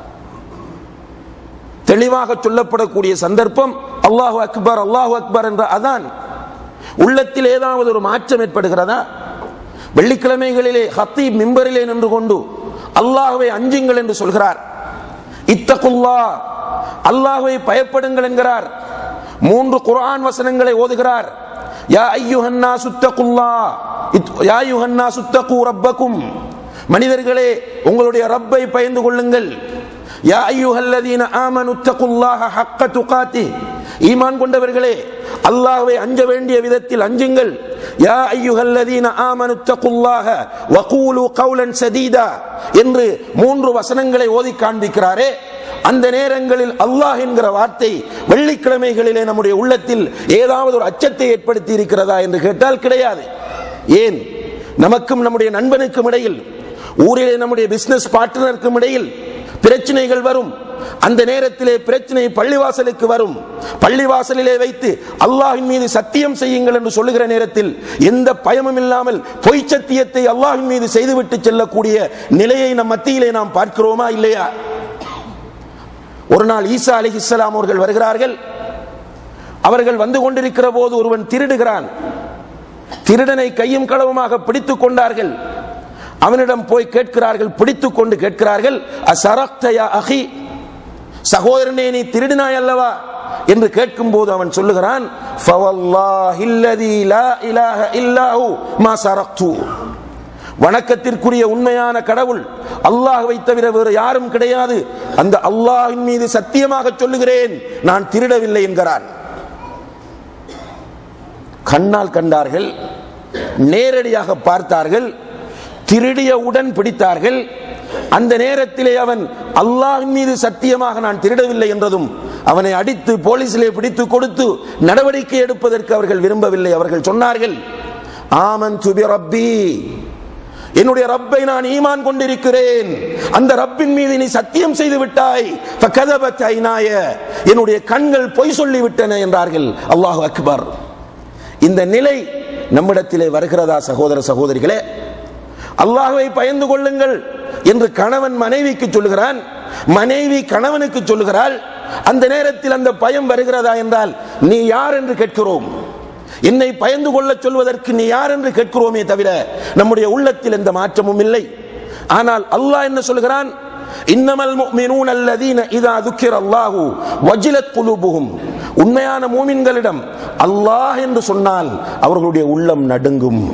தெளிவாக சொல்லப்படக்கூடிய சந்தர்ப்பம் அல்லாஹு அக்பர் அல்லாஹு அக்பர் என்ற அதான் உள்ளத்தில் ஏதாவது ஒரு மாற்றம் ஏற்படுகிறதா வெள்ளிக்கிழமைகளிலே ஹத்தீப் மிம்பரிலே நின்று கொண்டு அல்லாஹுவை அஞ்சுங்கள் என்று சொல்கிறார் இத்தகுல்லா அல்லாஹுவை பயப்படுங்கள் என்கிறார் மூன்று குர்ஆன் வசனங்களை ஓதுகிறார் யா ஐயுஹன்னா சுத்தகுல்லா யா ஐயுஹன்னா சுத்தகு ரப்பக்கும் மனிதர்களே உங்களுடைய ரப்பை பயந்து கொள்ளுங்கள் யா ஐயுஹல்லதீன ஆமனு தகுல்லாஹ ஹக்க துகாத்தி ஈமான் கொண்டவர்களே அல்லாஹ்வை அஞ்ச வேண்டிய விதத்தில் அஞ்சுங்கள் யா ஐயுஹல்லதீன ஆமனு தகுல்லாஹ வகூலு கௌலன் சதீதா என்று மூன்று வசனங்களை ஓதி காண்பிக்கிறாரே அந்த நேரங்களில் அல்லாஹ் என்கிற வார்த்தை வெள்ளிக்கிழமைகளிலே நம்முடைய உள்ளத்தில் ஏதாவது ஒரு அச்சத்தை ஏற்படுத்தி இருக்கிறதா என்று கேட்டால் கிடையாது ஏன் நமக்கும் நம்முடைய நண்பனுக்கும் இடையில் ஊரிலே நம்முடைய பிசினஸ் பார்ட்னருக்கும் இடையில் பிரச்சனைகள் வரும் அந்த நேரத்திலே பிரச்சனை பள்ளிவாசலுக்கு வரும் பள்ளிவாசலிலே வைத்து அல்லாஹின் மீது சத்தியம் செய்யுங்கள் என்று சொல்லுகிற நேரத்தில் எந்த பயமும் இல்லாமல் பொய் சத்தியத்தை அல்லாஹின் மீது செய்துவிட்டு செல்லக்கூடிய நிலையை நம் மத்தியிலே நாம் பார்க்கிறோமா இல்லையா ஒரு நாள் ஈசா அலிஹிஸ்லாம் அவர்கள் வருகிறார்கள் அவர்கள் வந்து கொண்டிருக்கிற போது ஒருவன் திருடுகிறான் திருடனை கையும் களவுமாக பிடித்துக் கொண்டார்கள் அவனிடம் போய் கேட்கிறார்கள் பிடித்துக் கொண்டு கேட்கிறார்கள் அசரக்தயா அஹி சகோதரனே நீ திருடினாய் அல்லவா என்று கேட்கும் போது அவன் சொல்லுகிறான் "ஃபவல்லாஹில்லதீ லா இலாஹ இல்லாஹு மா சரக்து." வணக்கத்திற்குரிய உண்மையான கடவுள் அல்லாஹ்வை தவிர வேறு யாரும் கிடையாது அந்த அல்லாஹ்வின் மீது சத்தியமாக சொல்லுகிறேன் நான் திருடவில்லை என்கிறான் கண்ணால் கண்டார்கள் நேரடியாக பார்த்தார்கள் திருடியவுடன் பிடித்தார்கள் அந்த நேரத்திலே அவன் அல்லாஹ்வின் மீது சத்தியமாக நான் திருடவில்லை என்றதும் அவனை அடித்து போலீசிலே பிடித்து கொடுத்து நடவடிக்கை எடுப்பதற்கு அவர்கள் விரும்பவில்லை அவர்கள் சொன்னார்கள் ஆமன் துபி ரப்பி என்னுடைய ரப்பை நான் ஈமான் கொண்டிருக்கிறேன் அந்த ரப்பின் மீது நீ சத்தியம் செய்து விட்டாய் ஃபகதபத் ஐனாய என்னுடைய கண்கள் பொய் சொல்லி விட்டன என்றார்கள் அல்லாஹ் அக்பர் இந்த நிலை நம்மிடத்திலே வருகிறதா சகோதர சகோதரிகளே அல்லாஹ்வை பயந்து கொள்ளுங்கள் என்று கணவன் மனைவிக்கு சொல்லுகிறான் மனைவி கணவனுக்கு சொல்லுகிறாள் அந்த நேரத்தில் அந்த பயம் வருகிறதா என்றால் நீ யார் என்று கேட்கிறோம் என்னை பயந்து கொள்ள சொல்வதற்கு நீ யார் என்று கேட்கிறோமே தவிர நம்முடைய உள்ளத்தில் எந்த மாற்றமும் இல்லை ஆனால் அல்லாஹ் என்ன சொல்கிறான் இன்னமல் முஃமினூன் அல்லதீன இதா துக்கிர அல்லாஹு வஜிலத் குலூபுஹும் உண்மையான மூமின்களிடம் அல்லாஹ் என்று சொன்னால் அவர்களுடைய உள்ளம் நடுங்கும்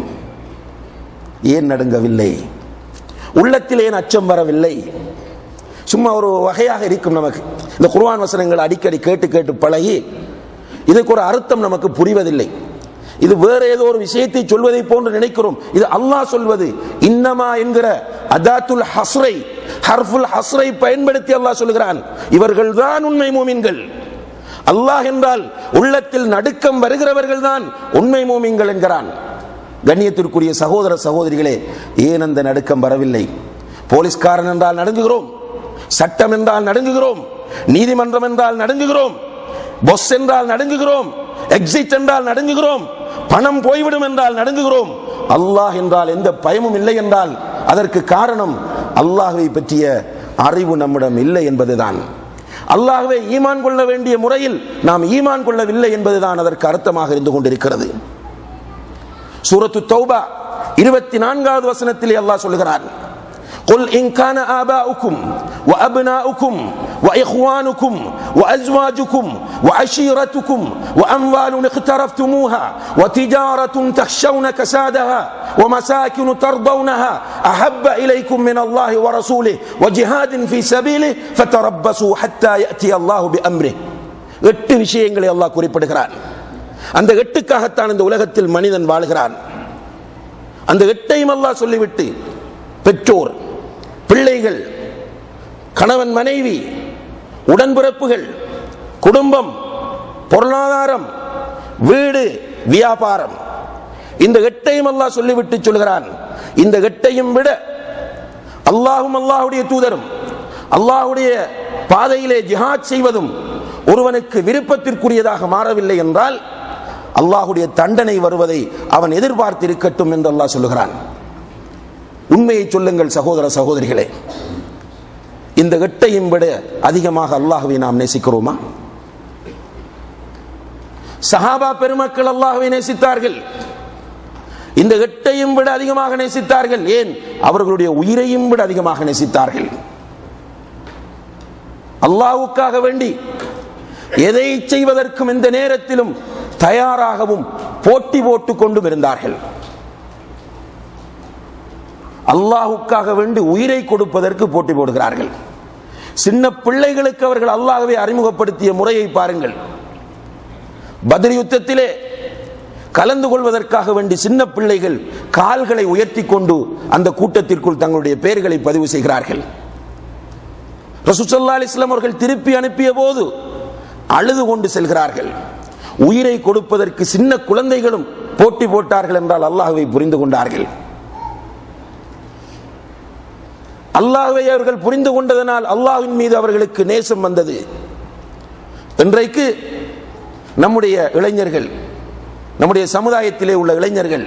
ஏன் நடுங்கவில்லை உள்ளத்தில் ஏன் அச்சம் வரவில்லை சும்மா ஒரு வகையாக இருக்கும் நமக்கு இந்த குர்ஆன் வசனங்கள் அடிக்கடி கேட்டு கேட்டு பழகி இதுக்கு ஒரு அர்த்தம் நமக்கு புரிவதில்லை இது வேற ஏதோ ஒரு விஷயத்தை சொல்வதை போன்று நினைக்கிறோம் இது அல்லாஹ் சொல்வது இன்னமா என்கிற அதாத்துல் ஹஸ்ரை ஹர்ஃபுல் ஹஸ்ரை பயன்படுத்தி அல்லாஹ் சொல்கிறான் இவர்கள் தான் உண்மை மூமின்கள் அல்லாஹ் என்றால் உள்ளத்தில் நடுக்கம் வருகிறவர்கள் தான் உண்மை மூமின்கள் என்கிறான் கண்ணியத்திற்குரிய சகோதர சகோதரிகளே ஏன் அந்த நடுக்கம் வரவில்லை போலீஸ்காரன் என்றால் நடுங்குகிறோம் சட்டம் என்றால் நடுங்குகிறோம் நீதிமன்றம் என்றால் நடுங்குகிறோம் பொஸ் என்றால் நடுங்குகிறோம் எக்ஸிட் என்றால் நடுங்குகிறோம் பணம் போய்விடும் என்றால் நடுங்குகிறோம் அல்லாஹ் என்றால் எந்த பயமும் இல்லை என்றால் அதற்கு காரணம் அல்லாஹ்வை பற்றிய அறிவு நம்மிடம் இல்லை என்பதுதான் அல்லாஹ்வை ஈமான் கொள்ள வேண்டிய முறையில் நாம் ஈமான் கொள்ளவில்லை என்பதுதான் அதற்கு அர்த்தமாக இருந்து கொண்டிருக்கிறது சூரத்து தௌபா இருபத்தி நான்காவது வசனத்திலே அல்லாஹ் சொல்லுகிறான் قل إن كان آباؤكم وأبناؤكم وإخوانكم وأزواجكم وعشيرتكم وأموال اقترفتموها وتجارة تخشون كسادها ومساكن ترضونها أحب إليكم من الله ورسوله وجهاد في سبيله فتربصوا حتى يأتي الله بأمره எட்டு விஷயங்களை அல்லாஹ் குறிப்பிடுகிறான் அந்த எட்டுக்காகத்தான் இந்த உலகத்தில் மனிதன் வாழ்கிறான் அந்த எட்டையும் அல்லாஹ் சொல்லிவிட்டு பெற்றோர் பிள்ளைகள் கணவன் மனைவி உடன்பிறப்புகள் குடும்பம் பொருளாதாரம் வீடு வியாபாரம் இந்த எட்டையும் அல்லாஹ் சொல்லிவிட்டு சொல்கிறான் இந்த எட்டையும் விட அல்லாஹும் அல்லாஹுடைய தூதரும் அல்லாஹுடைய பாதையிலே ஜிஹாத் செய்வதும் ஒருவனுக்கு விருப்பத்திற்குரியதாக மாறவில்லை என்றால் அல்லாஹுடைய தண்டனை வருவதை அவன் எதிர்பார்த்திருக்கட்டும் என்று அல்லாஹ் சொல்லுகிறான் உண்மையை சொல்லுங்கள் சகோதர சகோதரிகளே இந்த எட்டையும் விட அதிகமாக அல்லாஹுவை நாம் நேசிக்கிறோமா சஹாபா பெருமக்கள் அல்லாஹுவை நேசித்தார்கள் இந்த எட்டையும் விட அதிகமாக நேசித்தார்கள் ஏன் அவர்களுடைய உயிரையும் விட அதிகமாக நேசித்தார்கள் அல்லாஹுக்காக வேண்டி எதை செய்வதற்கும் இந்த நேரத்திலும் தயாராகவும் போட்டி போட்டுக் கொண்டும் இருந்தார்கள் அல்லாஹுக்காக வேண்டி உயிரை கொடுப்பதற்கு போட்டி போடுகிறார்கள் சின்ன பிள்ளைகளுக்கு அவர்கள் அல்லாஹ்வை அறிமுகப்படுத்திய முறையை பாருங்கள் பத்ர் யுத்தத்திலே கலந்து கொள்வதற்காக வேண்டி சின்ன பிள்ளைகள் கால்களை உயர்த்தி கொண்டு அந்த கூட்டத்திற்குள் தங்களுடைய பெயர்களை பதிவு செய்கிறார்கள் ரசூசல்லா அலிஸ்லாம் அவர்கள் திருப்பி அனுப்பிய போது அழுது கொண்டு செல்கிறார்கள் உயிரை கொடுப்பதற்கு சின்ன குழந்தைகளும் போட்டி போட்டார்கள் என்றால் அல்லாஹ்வை புரிந்து கொண்டார்கள் அல்லாஹ்வை அவர்கள் புரிந்து கொண்டதனால் அல்லாஹ்வின் மீது அவர்களுக்கு நேசம் வந்தது இன்றைக்கு நம்முடைய இளைஞர்கள் நம்முடைய சமுதாயத்திலே உள்ள இளைஞர்கள்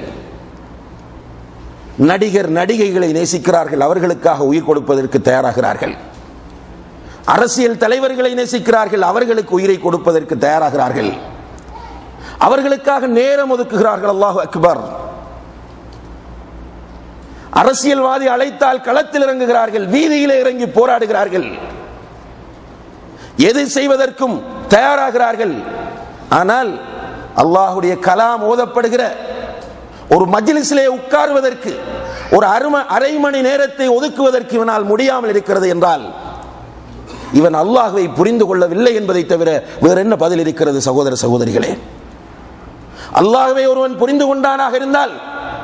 நடிகர் நடிகைகளை நேசிக்கிறார்கள் அவர்களுக்காக உயிர் கொடுப்பதற்கு தயாராகிறார்கள் அரசியல் தலைவர்களை நேசிக்கிறார்கள் அவர்களுக்கு உயிரை கொடுப்பதற்கு தயாராகிறார்கள் அவர்களுக்காக நேரம் ஒதுக்குகிறார்கள் அல்லாஹ் அக்பர் அரசியல்வாதி அழைத்தால் களத்தில் இறங்குகிறார்கள் வீதியிலே இறங்கி போராடுகிறார்கள் எது செய்வதற்கும் தயாராகிறார்கள் ஆனால் அல்லாஹுடைய கலாம் ஓதப்படுகிற ஒரு மஜ்லிஸிலே உட்காருவதற்கு ஒரு அரும அரை மணி நேரத்தை ஒதுக்குவதற்கு இவனால் முடியாமல் இருக்கிறது என்றால் இவன் அல்லாஹுவை புரிந்து கொள்ளவில்லை என்பதை தவிர வேற என்ன பதில் இருக்கிறது சகோதர சகோதரிகளே அல்லாஹுவை ஒருவன் புரிந்து கொண்டானாக இருந்தால்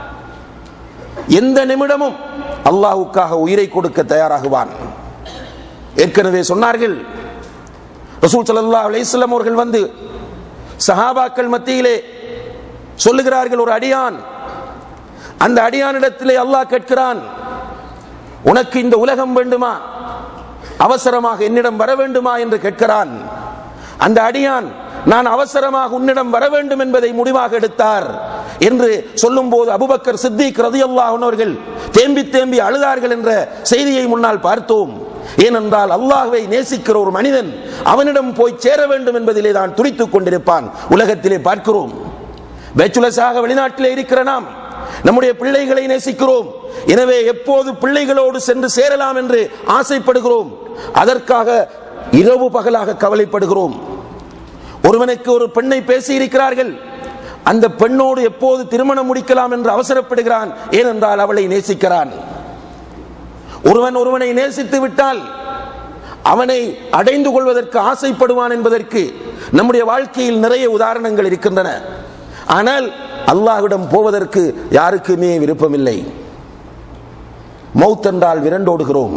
எந்த நிமிடமும் அல்லாஹுக்காக உயிரை கொடுக்க தயாராகுவான் ஏற்கனவே சொன்னார்கள் ரசூல் ஸல்லல்லாஹு அலைஹி வஸல்லம் அவர்கள் வந்து சஹாபாக்கள் மத்தியிலே சொல்லுகிறார்கள் ஒரு அடியான் அந்த அடியானிடத்திலே அல்லாஹ் கேட்கிறான் உனக்கு இந்த உலகம் வேண்டுமா அவசரமாக என்னிடம் வர வேண்டுமா என்று கேட்கிறான் அந்த அடியான் நான் அவசரமாக உன்னிடம் வர வேண்டும் என்பதை முடிவாக எடுத்தார் என்று சொல்லும் போது அபுபக்கர் சித்திக் ரதியல்லாஹ் அவர்கள் தேம்பி தேம்பி அழுதார்கள் என்ற செய்தியை முன்னால் பார்த்தோம் ஏனென்றால் அல்லாஹ்வை நேசிக்கிற ஒரு மனிதன் அவனிடம் போய் சேர வேண்டும் என்பதிலே தான் துடித்துக் கொண்டிருப்பான் உலகத்திலே பார்க்கிறோம் பேச்சுலஸாக வெளிநாட்டிலே இருக்கிற நாம் நம்முடைய பிள்ளைகளை நேசிக்கிறோம் எனவே எப்போது பிள்ளைகளோடு சென்று சேரலாம் என்று ஆசைப்படுகிறோம் அதற்காக இரவு பகலாக கவலைப்படுகிறோம் ஒருவனுக்கு ஒரு பெண்ணை பேசி இருக்கிறார்கள் அந்த பெண்ணோடு எப்போது திருமணம் முடிக்கலாம் என்று அவசரப்படுகிறான் ஏனென்றால் அவளை நேசிக்கிறான் ஒருவன் ஒருவனை நேசித்து விட்டால் அவனை அடைந்து கொள்வதற்கு ஆசைப்படுவான் என்பதற்கு நம்முடைய வாழ்க்கையில் நிறைய உதாரணங்கள் இருக்கின்றன ஆனால் அல்லாஹ்விடம் போவதற்கு யாருக்குமே விருப்பமில்லை மௌத்தென்றால் விரண்டோடுகிறோம்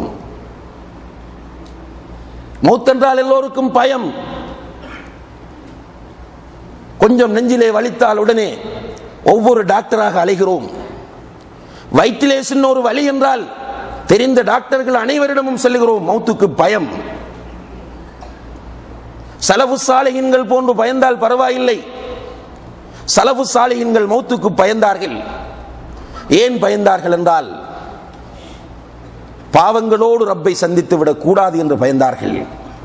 மௌத்தென்றால் எல்லோருக்கும் பயம் கொஞ்சம் நெஞ்சிலே வலித்தால் உடனே ஒவ்வொரு டாக்டராக அலைகிறோம் வயிற்றிலே சின்ன ஒரு வலி என்றால் தெரிந்த டாக்டர்கள் அனைவரிடமும் செல்லுகிறோம் மௌத்துக்கு பயம் சலவு சாலையின்கள் போன்று பயந்தால் பரவாயில்லை சலவு சாலையின்கள் மௌத்துக்கு பயந்தார்கள் ஏன் பயந்தார்கள் என்றால் பாவங்களோடு ரப்பை சந்தித்து விடக் கூடாது என்று பயந்தார்கள்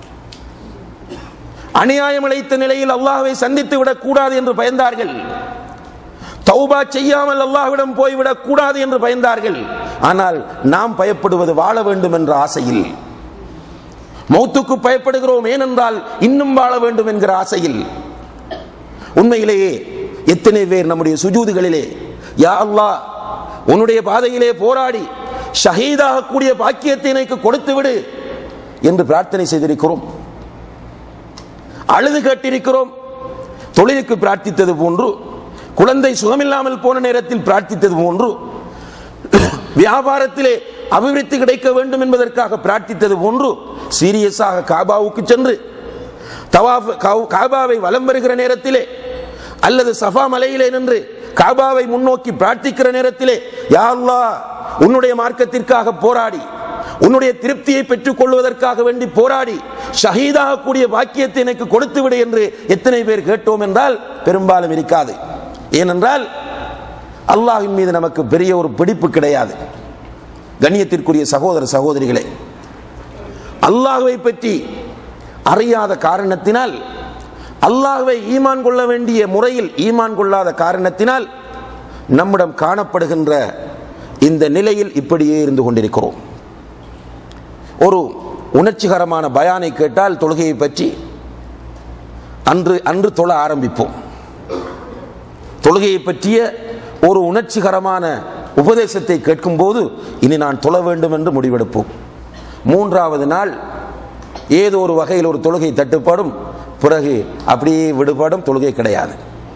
அநியாயம் இழைத்த நிலையில் அல்லாஹ்வை சந்தித்து விடக் கூடாது என்று பயந்தார்கள் தௌபா செய்யாமல் அல்லாஹ்விடம் போய்விடக் கூடாது என்று பயந்தார்கள் ஆனால் நாம் பயப்படுவது வாழ வேண்டும் என்ற ஆசையில் மௌத்துக்கு பயப்படுகிறோம் ஏனென்றால் இன்னும் வாழ வேண்டும் என்கிற ஆசையில் உண்மையிலேயே எத்தனை பேர் நம்முடைய சுஜூதுகளிலே யா அல்லாஹ் உன்னுடைய பாதையிலே போராடி ஷஹீதாக கூடிய பாக்கியத்தை எனக்கு கொடுத்து விடு என்று பிரார்த்தனை செய்திருக்கிறோம் அழுது கேட்டிருக்கிறோம் தொழிலுக்கு பிரார்த்தித்தது போன்று குழந்தை சுகமில்லாமல் போன நேரத்தில் பிரார்த்தித்தது போன்று வியாபாரத்திலே அபிவிருத்தி கிடைக்க வேண்டும் என்பதற்காக பிரார்த்தித்தது போன்று சீரியஸாக காபாவுக்கு சென்று தவாஃப் கா- காபாவை வலம் வருகிற நேரத்திலே அல்லது சஃபா மலையிலே நின்று காபாவை முன்னோக்கி பிரார்த்திக்கிற நேரத்திலே யா அல்லாஹ் உன்னுடைய மார்க்கத்திற்காக போராடி உன்னுடைய திருப்தியை பெற்றுக் கொள்வதற்காக வேண்டி போராடி ஷஹீதாக கூடிய பாக்கியத்தை எனக்கு கொடுத்து விடு என்று எத்தனை பேர் கேட்டோம் என்றால் பெரும்பாலும் இருக்காது ஏனென்றால் அல்லாஹ்வின் மீது நமக்கு பெரிய ஒரு பிடிப்பு கிடையாது கண்ணியத்திற்குரிய சகோதர சகோதரிகளே அல்லாஹ்வை பற்றி அறியாத காரணத்தினால் அல்லாஹ்வை ஈமான் கொள்ள வேண்டிய முறையில் ஈமான் கொள்ளாத காரணத்தினால் நம்மிடம் காணப்படுகின்ற இந்த நிலையில் இப்படியே இருந்து கொண்டிருக்கிறோம் ஒரு உணர்ச்சிகரமான பயானை கேட்டால் தொழுகையை பற்றி அன்று அன்று தொழ ஆரம்பிப்போம் தொழுகையை பற்றிய ஒரு உணர்ச்சிகரமான உபதேசத்தை கேட்கும்போது இனி நான் தொழ வேண்டும் என்று முடிவெடுப்போம் மூன்றாவது நாள் ஏதோ ஒரு வகையில் ஒரு தொழுகை தட்டுப்படும் பிறகு அப்படியே விடுபடும் தொழுகை கிடையாது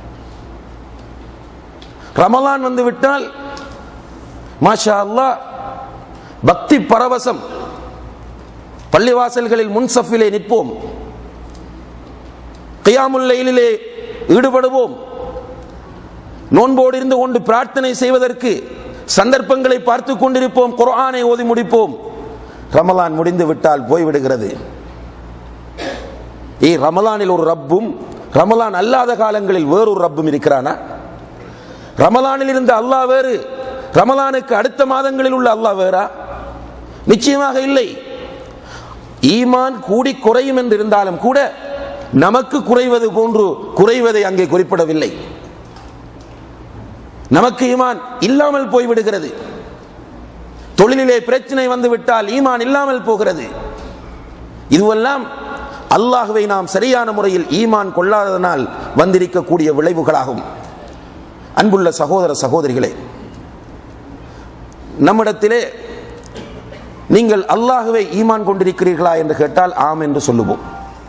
ரமலான் வந்து விட்டால் மாஷா அல்லாஹ் பக்தி பரவசம் பள்ளிவாசல்களில் முன்சஃபிலே நிற்போம் கியாமுல்லையிலே ஈடுபடுவோம் நோன்போடு இருந்து கொண்டு பிரார்த்தனை செய்வதற்கு சந்தர்ப்பங்களை பார்த்து கொண்டிருப்போம் குர்ஆனை ஓதி முடிப்போம் ரமலான் முடிந்து விட்டால் போய்விடுகிறது ஏ ரமலானில் ஒரு ரப்பும் ரமலான் அல்லாத காலங்களில் வேறொரு ரப்பும் இருக்கிறானா ரமலானில் இருந்த அல்லாஹ் வேறு ரமலானுக்கு அடுத்த மாதங்களில் உள்ள அல்லாஹ் வேறா நிச்சயமாக இல்லை ஈமான் கூடி குறையும் என்று இருந்தாலும் கூட நமக்கு குறைவது போன்று குறைவதை அங்கே குறிப்பிடவில்லை நமக்கு ஈமான் இல்லாமல் போய்விடுகிறது தொழிலிலே பிரச்சனை வந்து விட்டால் ஈமான் இல்லாமல் போகிறது இதுவெல்லாம் அல்லாஹுவை நாம் சரியான முறையில் ஈமான் கொள்ளாததனால் வந்திருக்கக்கூடிய விளைவுகளாகும் அன்புள்ள சகோதர சகோதரிகளே நம்மிடத்திலே நீங்கள் அல்லாஹுவை ஈமான் கொண்டிருக்கிறீர்களா என்று கேட்டால் ஆம் என்று சொல்லுவோம்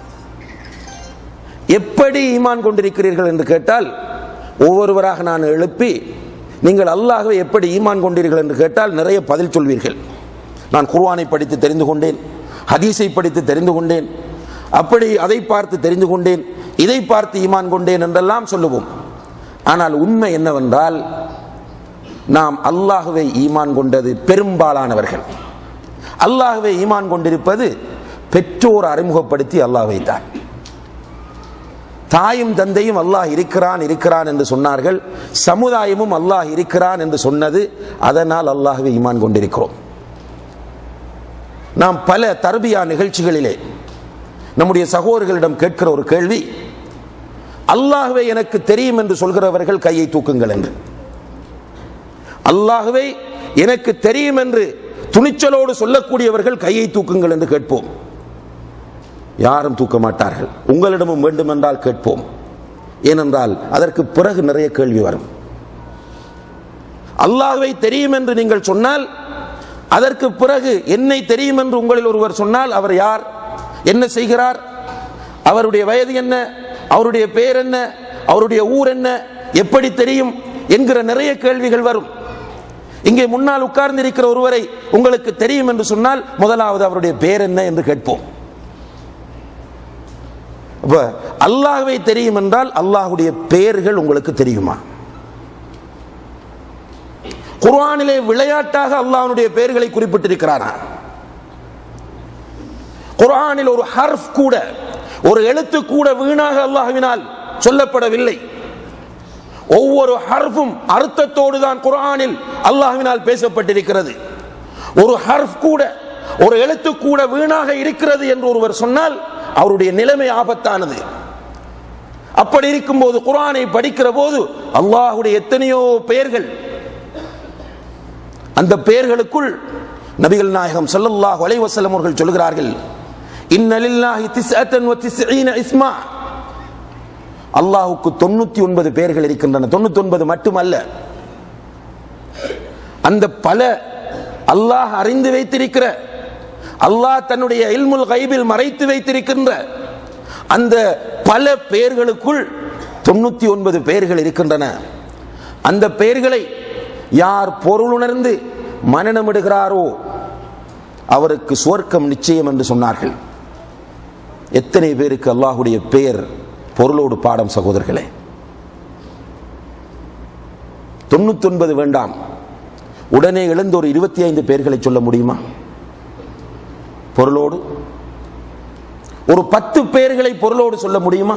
எப்படி ஈமான் கொண்டிருக்கிறீர்கள் என்று கேட்டால் ஒவ்வொருவராக நான் எழுப்பி நீங்கள் அல்லாஹ்வை எப்படி ஈமான் கொண்டீர்கள் என்று கேட்டால் நிறைய பதில் சொல்வீர்கள் நான் குர்ஆனை படித்து தெரிந்து கொண்டேன் ஹதீஸை படித்து தெரிந்து கொண்டேன் அப்படி அதை பார்த்து தெரிந்து கொண்டேன் இதை பார்த்து ஈமான் கொண்டேன் என்றெல்லாம் சொல்லுவோம் ஆனால் உண்மை என்னவென்றால் நாம் அல்லாஹுவை ஈமான் கொண்டது பெரும்பாலானவர்கள் அல்லாஹுவை ஈமான் கொண்டிருப்பது பெற்றோர் அறிமுகப்படுத்தி அல்லாஹ்வை தான் தாயும் தந்தையும் அல்லாஹ் இருக்கிறான் இருக்கிறான் என்று சொன்னார்கள் சமுதாயமும் அல்லாஹ் இருக்கிறான் என்று சொன்னது அதனால் அல்லாஹ்வை ஈமான் கொண்டிருக்கிறோம் நாம் பல தர்பியா நிகழ்ச்சிகளிலே நம்முடைய சகோதரர்களிடம் கேட்கிற ஒரு கேள்வி அல்லாஹ்வை எனக்கு தெரியும் என்று சொல்கிறவர்கள் கையை தூக்குங்கள் என்று அல்லாஹ்வை எனக்கு தெரியும் என்று துணிச்சலோடு சொல்லக்கூடியவர்கள் கையை தூக்குங்கள் என்று கேட்போம் யாரும் தூக்க மாட்டார்கள் உங்களிடமும் வேண்டுமென்றால் கேட்போம் ஏனென்றால் அதற்கு பிறகு நிறைய கேள்வி வரும் அல்லாஹ்வை தெரியும் என்று நீங்கள் சொன்னால் அதற்கு பிறகு என்னை தெரியும் என்று உங்களில் ஒருவர் சொன்னால் அவர் யார் என்ன செய்கிறார் அவருடைய வயது என்ன அவருடைய பெயர் என்ன அவருடைய ஊர் என்ன எப்படி தெரியும் என்கிற நிறைய கேள்விகள் வரும் இங்கே முன்னால் உட்கார்ந்து இருக்கிற ஒருவரை உங்களுக்கு தெரியும் என்று சொன்னால் முதலாவது அவருடைய பெயர் என்ன என்று கேட்போம் அப்ப அல்லாஹ்வை தெரியும் என்றால் அல்லாஹ்வுடைய பெயர்கள் உங்களுக்கு தெரியுமா குர்ஆனிலே விளையாட்டாக அல்லாஹ்வுடைய பெயர்களை குறிப்பிட்டிருக்கிறானா குர்ஆனில் ஒரு ஹர்ஃப் கூட ஒரு எழுத்து கூட வீணாக அல்லாஹ்வினால் சொல்லப்படவில்லை ஒவ்வொரு ஹர்ஃபும் அர்த்தத்தோடு தான் குர்ஆனில் அல்லாஹ்வினால் பேசப்பட்டிருக்கிறது ஒரு ஹர்ஃப் கூட ஒரு எழுத்து கூட வீணாக இருக்கிறது என்று ஒருவர் சொன்னால் அவருடைய நிலைமை ஆபத்தானது அப்படி இருக்கும்போது குர்ஆனை படிக்கிற போது அல்லாஹ்வுடைய எத்தனையோ பெயர்கள் அந்த பெயர்களுக்குள் நபிகள் நாயகம் ஸல்லல்லாஹு அலைஹி வஸல்லம் அவர்கள் சொல்கிறார்கள் இன்னலில்லாஹி திஸ்அத்தன் வ திஸ்ஈன இஸ்மா அல்லாஹ்வுக்கு 99 பெயர்கள் இருக்கின்றன 99 மட்டுமல்ல அந்த பல அல்லாஹ் அறிந்து வைத்திருக்கிற அல்லாஹ் தன்னுடைய இல்முல் கைபில் மறைத்து வைத்திருக்கின்ற அந்த பல பெயர்களுக்குள் தொண்ணூத்தி ஒன்பது பெயர்கள் இருக்கின்றன அந்த பெயர்களை யார் பொருளுணர்ந்து மனநமிடுகிறாரோ அவருக்கு சுவர்க்கம் நிச்சயம் என்று சொன்னார்கள் எத்தனை பேருக்கு அல்லாஹுடைய பெயர் பொருளோடு பாடம் சகோதரர்களே தொண்ணூத்தி ஒன்பது வேண்டாம் உடனே எழுந்து ஒரு இருபத்தி ஐந்து பேர்களை சொல்ல முடியுமா பொருளோடு ஒரு பத்து பேர்களை பொருளோடு சொல்ல முடியுமா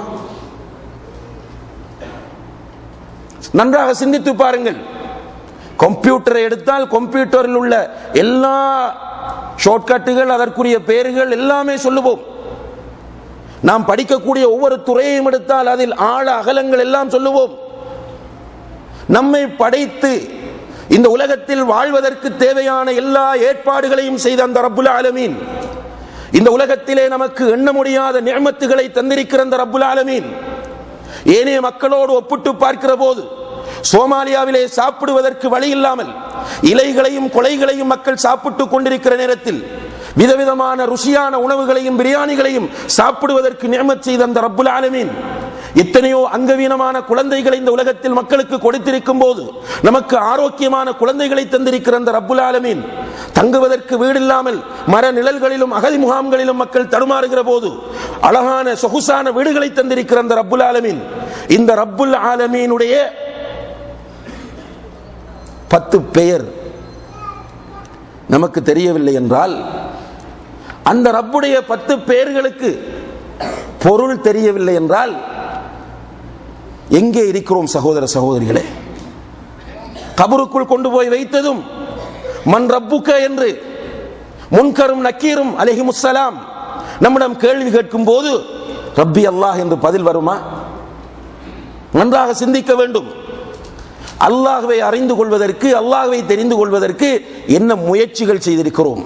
நன்றாக சிந்தித்து பாருங்கள் கம்ப்யூட்டரை எடுத்தால் கம்ப்யூட்டரில் உள்ள எல்லா ஷார்ட்கட்டுகள் அதற்குரிய பெயர்கள் எல்லாமே சொல்லுவோம் நாம் படிக்கக்கூடிய ஒவ்வொரு துறையையும் எடுத்தால் அதில் ஆழ அகலங்கள் எல்லாம் சொல்லுவோம் நம்மை படைத்து இந்த உலகத்தில் வாழ்வதற்கு தேவையான எல்லா ஏற்பாடுகளையும் செய்த அந்த ரப்புல் ஆலமீன் இந்த உலகத்திலே நமக்கு எண்ண முடியாத நியமத்துகளை தந்திருக்கிற அந்த ரப்புல் ஆலமீன் ஏனைய மக்களோடு ஒப்பிட்டு பார்க்கிற போது சோமாலியாவிலே சாப்பிடுவதற்கு வழி இல்லாமல் இலைகளையும் கொலைகளையும் மக்கள் சாப்பிட்டுக் கொண்டிருக்கிற நேரத்தில் விதவிதமான ருசியான உணவுகளையும் பிரியாணிகளையும் சாப்பிடுவதற்கு நியமத் செய்த அந்த ரப்புல் ஆலமீன் எத்தனையோ அங்கவீனமான குழந்தைகளை இந்த உலகத்தில் மக்களுக்கு கொடுத்திருக்கும் போது நமக்கு ஆரோக்கியமான குழந்தைகளை தந்திருக்கிற அந்த ரப்புல் ஆலமீன் தங்குவதற்கு வீடு இல்லாமல் மர நிழல்களிலும் அகதி முகாம்களிலும் மக்கள் தடுமாறுகிற போது அழகான சொகுசான வீடுகளை தந்திருக்கிற அந்த ரப்புல் ஆலமீன் இந்த ரப்புல் ஆலமீனுடைய பத்து பெயர் நமக்கு தெரியவில்லை என்றால் அந்த ரப்புடைய பத்து பெயர்களுக்கு பொருள் தெரியவில்லை என்றால் எங்கே இருக்கிறோம் சகோதர சகோதரிகளே கபருக்குள் கொண்டு போய் வைத்ததும் மண் ரப்புக்க என்று முன்கரும் நக்கீரும் அலஹிமுசலாம் நம்மிடம் கேள்வி கேட்கும் போது ரப்பி அல்லாஹ் என்று பதில் வருமா நன்றாக சிந்திக்க வேண்டும் அல்லாஹ்வை அறிந்து கொள்வதற்கு அல்லாஹ்வை தெரிந்து கொள்வதற்கு என்ன முயற்சிகள் செய்திருக்கிறோம்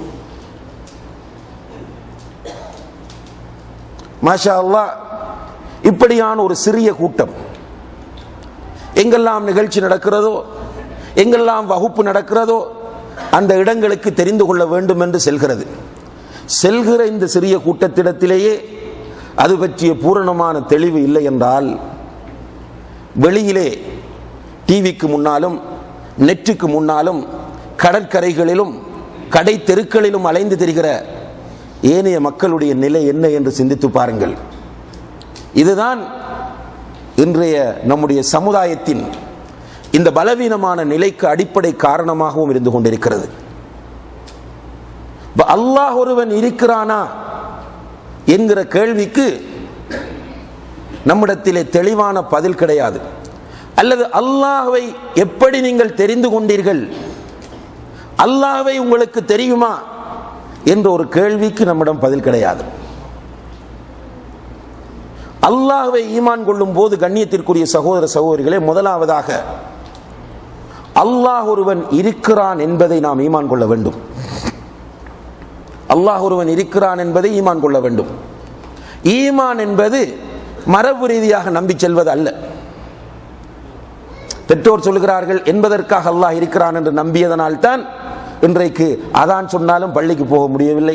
மாஷா அல்லாஹ் இப்படியான ஒரு சிறிய கூட்டம் எங்கெல்லாம் நிகழ்ச்சி நடக்கிறதோ எங்கெல்லாம் வகுப்பு நடக்கிறதோ அந்த இடங்களுக்கு தெரிந்து கொள்ள வேண்டும் என்று செல்கிறது செல்கிற இந்த சிறிய கூட்டத்திடத்திலேயே அது பற்றிய பூரணமான தெளிவு இல்லை என்றால் வெளியிலே டிவிக்கு முன்னாலும் நெற்றுக்கு முன்னாலும் கடற்கரைகளிலும் கடை தெருக்களிலும் அலைந்து திரிகிற ஏனைய மக்களுடைய நிலை என்ன என்று சிந்தித்து பாருங்கள் இதுதான் இன்றைய நம்முடைய சமுதாயத்தின் இந்த பலவீனமான நிலைக்கு அடிப்படை காரணமாகவும் இருந்து கொண்டிருக்கிறது இப்ப அல்லாஹ் ஒருவன் இருக்கிறானா என்கிற கேள்விக்கு நம்மிடத்திலே தெளிவான பதில் கிடையாது அல்லது அல்லாஹ்வை எப்படி நீங்கள் தெரிந்து கொண்டீர்கள் அல்லாஹ்வை உங்களுக்கு தெரியுமா என்ற ஒரு கேள்விக்கு நம்மிடம் பதில் கிடையாது அல்லாஹ்வை ஈமான் கொள்ளும் போது கண்ணியத்திற்குரிய சகோதர சகோதரிகளே முதலாவதாக அல்லாஹ் ஒருவன் இருக்கிறான் என்பதை நாம் ஈமான் கொள்ள வேண்டும் அல்லாஹ் ஒருவன் இருக்கிறான் என்பதை ஈமான் கொள்ள வேண்டும் ஈமான் என்பது மரபு ரீதியாக நம்பி செல்வது அல்ல பெற்றோர் சொல்கிறார்கள் என்பதற்காக அல்லாஹ் இருக்கிறான் என்று நம்பியதனால் தான் இன்றைக்கு அதான் சொன்னாலும் பள்ளிக்கு போக முடியவில்லை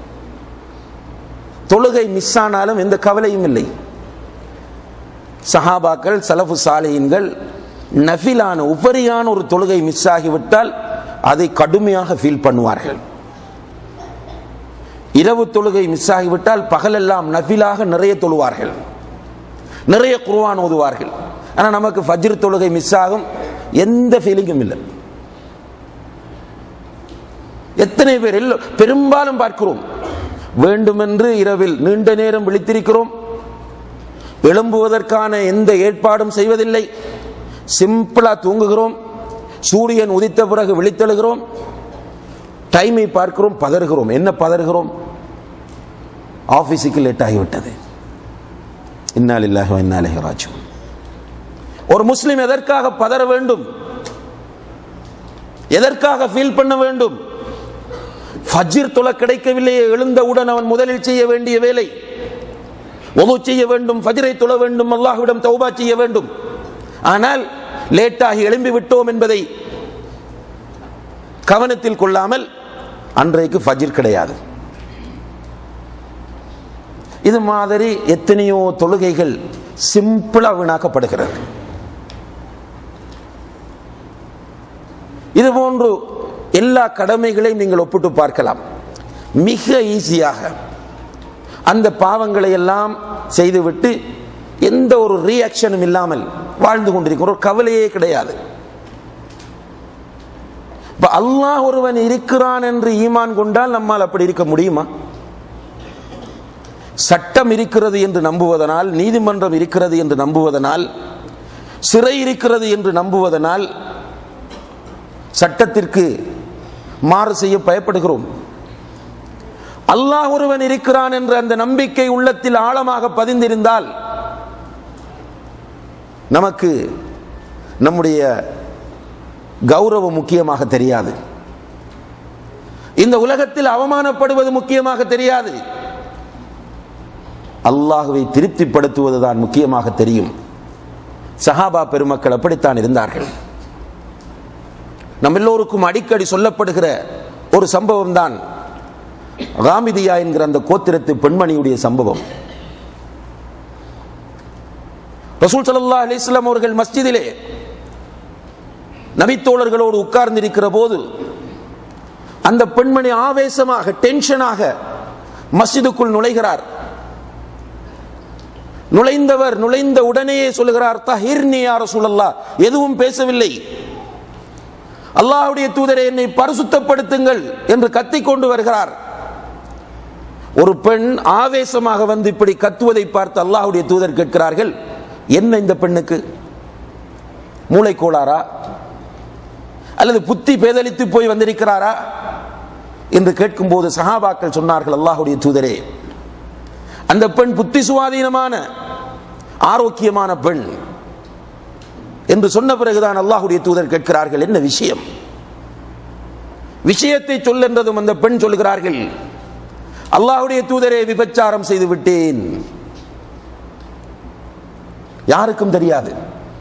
தொழுகை மிஸ் ஆனாலும் எந்த கவலையும் இல்லை சஹாபாக்கள் சலஃபு சாலையின்கள் நஃபிலான உபரியான ஒரு தொழுகை மிஸ் ஆகிவிட்டால் அதை கடுமையாக ஃபீல் பண்ணுவார்கள் இரவு தொழுகை மிஸ் ஆகிவிட்டால் பகலெல்லாம் நஃபிலாக நிறைய தொழுவார்கள் நிறைய குர்வான் ஓதுவார்கள் ஆனால் நமக்கு ஃபஜ்ர் தொழுகை மிஸ் ஆகும் எந்த ஃபீலிங்கும் இல்லை எத்தனை பேர் இல்லை பெரும்பாலும் பார்க்கிறோம் வேண்டுமென்று இரவில் நீண்ட நேரம் விழித்திருக்கிறோம் எழும்புவதற்கான எந்த ஏற்பாடும் செய்வதில்லை சிம்பிளா தூங்குகிறோம் சூரியன் உதித்த பிறகு விழித்தெழுகிறோம் டைமை பார்க்கிறோம் பதறுகிறோம் என்ன பதறுகிறோம் ஆபீஸுக்கு லேட் ஆகிவிட்டது இன்னாலில்லாஹி இன்னாலிஹி ராஜிஊன் ஒரு முஸ்லிம் எதற்காக பதற வேண்டும் எதற்காக ஃபீல் பண்ண வேண்டும் ஃபஜ்ர் தொலை கிடைக்கவில்லையே எழுந்தவுடன் அவன் முதலில் செய்ய வேண்டிய வேலை ஒது செய்ய வேண்டும் ஃபஜ்ரை தொழ வேண்டும் அல்லாஹ்விடம் தௌபா செய்ய வேண்டும் ஆனால் லேட்டாகி எழும்பி விட்டோம் என்பதை கவனத்தில் கொள்ளாமல் அன்றைக்கு ஃபஜ்ர் கிடையாது இது மாதிரி எத்தனையோ தொழுகைகள் சிம்பிளா வீணாக்கப்படுகிறது இது போன்று எல்லா கடமைகளையும் நீங்கள் ஒப்பிட்டு பார்க்கலாம் மிக ஈஸியாக அந்த பாவங்களை எல்லாம் செய்துவிட்டு எந்த ஒரு ரியாக்ஷனும் இல்லாமல் வாழ்ந்து கொண்டிருக்கிற ஒரு கவலையே கிடையாது இப்ப அல்லாஹ் ஒருவன் இருக்கிறான் என்று ஈமான் கொண்டால் நம்மால் அப்படி இருக்க முடியுமா சட்டம் இருக்கிறது என்று நம்புவதனால் நீதிமன்றம் இருக்கிறது என்று நம்புவதனால் சிறை இருக்கிறது என்று நம்புவதனால் சட்டத்திற்கு மாறு செய்ய பயப்படுகிறோம் அல்லாஹ் ஒருவன் இருக்கிறான் என்ற அந்த நம்பிக்கை உள்ளத்தில் ஆழமாக பதிந்திருந்தால் நமக்கு நம்முடைய கௌரவம் முக்கியமாக தெரியாது இந்த உலகத்தில் அவமானப்படுவது முக்கியமாக தெரியாது அல்லாஹுவை திருப்திப்படுத்துவதுதான் முக்கியமாக தெரியும் சஹாபா பெருமக்கள் அப்படித்தான் இருந்தார்கள் நம் எல்லோருக்கும் அடிக்கடி சொல்லப்படுகிற ஒரு சம்பவம் தான் காமிதியா என்கிற அந்த கோத்திரத்து பெண்மணியுடைய சம்பவம் ரசூல் ஸல்லல்லாஹு அலைஹி வஸல்லம் அவர்கள் மஸ்ஜிதிலே நபித்தோழர்களோடு உட்கார்ந்திருக்கிற போது அந்த பெண்மணி ஆவேசமாக டென்ஷனாக மஸ்ஜிதுக்குள் நுழைகிறார் நுழைந்தவர் நுழைந்த உடனேயே சொல்லுகிறார் தஹிர்னி யா ரசூலல்லாஹ் எதுவும் பேசவில்லை அல்லாஹ்வுடைய தூதரை என்னை பரிசுத்தப்படுத்துங்கள் என்று கத்திக் கொண்டு வருகிறார் ஒரு பெண் ஆவேசமாக வந்து இப்படி கத்துவதை பார்த்து அல்லாஹ்வுடைய தூதர் கேட்கிறார்கள் என்ன இந்த பெண்ணுக்கு மூளை கோளாறா அல்லது புத்தி பேதலித்து போய் வந்திருக்கிறாரா என்று கேட்கும்போது சஹாபாக்கள் சொன்னார்கள் அல்லாஹ்வுடைய தூதரே அந்த பெண் புத்தி சுவாதீனமான ஆரோக்கியமான பெண் என்று சொன்ன பிறகுதான் அல்லாஹ்வுடைய தூதர் கேட்கிறார்கள் என்ன விஷயம் விஷயத்தை சொல் என்றதும் அந்த பெண் சொல்கிறார்கள் அல்லாஹ்வுடைய தூதரே விபச்சாரம் செய்து விட்டேன் யாருக்கும் தெரியாது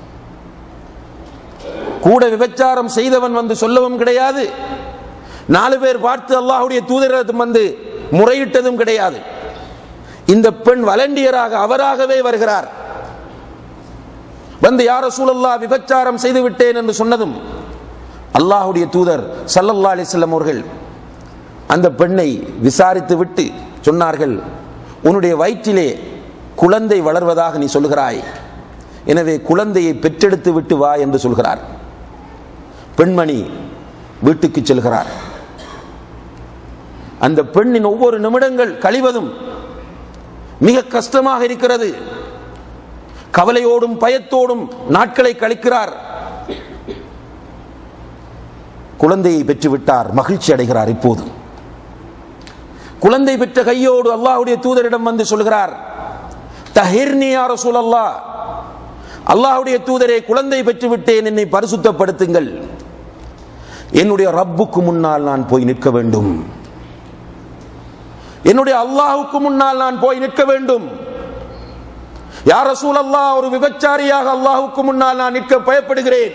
கூட விபச்சாரம் செய்தவன் வந்து சொல்லவும் கிடையாது நாலு பேர் பார்த்து அல்லாஹ்வுடைய தூதரிடம் வந்து முறையிட்டதும் கிடையாது இந்த பெண் வலண்டியராக அவராகவே வருகிறார் வந்து யார சூழல்லா விபச்சாரம் செய்து விட்டேன் என்று சொன்னதும் அல்லாஹ்வுடைய தூதர் சல்லல்லா அலிஸ்லம் அவர்கள் அந்த பெண்ணை விசாரித்து விட்டு சொன்னார்கள் உன்னுடைய வயிற்றிலே குழந்தை வளர்வதாக நீ சொல்கிறாய் எனவே குழந்தையை பெற்றெடுத்து விட்டு வா என்று சொல்கிறார் பெண்மணி வீட்டுக்கு செல்கிறார் அந்த பெண்ணின் ஒவ்வொரு நிமிடங்கள் கழிவதும் மிக கஷ்டமாக இருக்கிறது கவலையோடும் பயத்தோடும் நாட்களை கழிக்கிறார் குழந்தையை பெற்றுவிட்டார் மகிழ்ச்சி அடைகிறார் இப்போது குழந்தை பெற்ற கையோடு அல்லாஹ்வுடைய தூதரிடம் வந்து சொல்கிறார் தஹிர்னி யா ரசூலல்லாஹ் அல்லாஹ்வுடைய தூதரே குழந்தை பெற்று விட்டேன் என்னை பரிசுத்தப்படுத்துங்கள் என்னுடைய ரப்புக்கு முன்னால் நான் போய் நிற்க வேண்டும் என்னுடைய அல்லாஹுக்கு முன்னால் நான் போய் நிற்க வேண்டும் யார் ரசூல் அல்லாஹ் ஒரு விபச்சாரியாக அல்லாஹுக்கு முன்னால் நான் நிற்க பயப்படுகிறேன்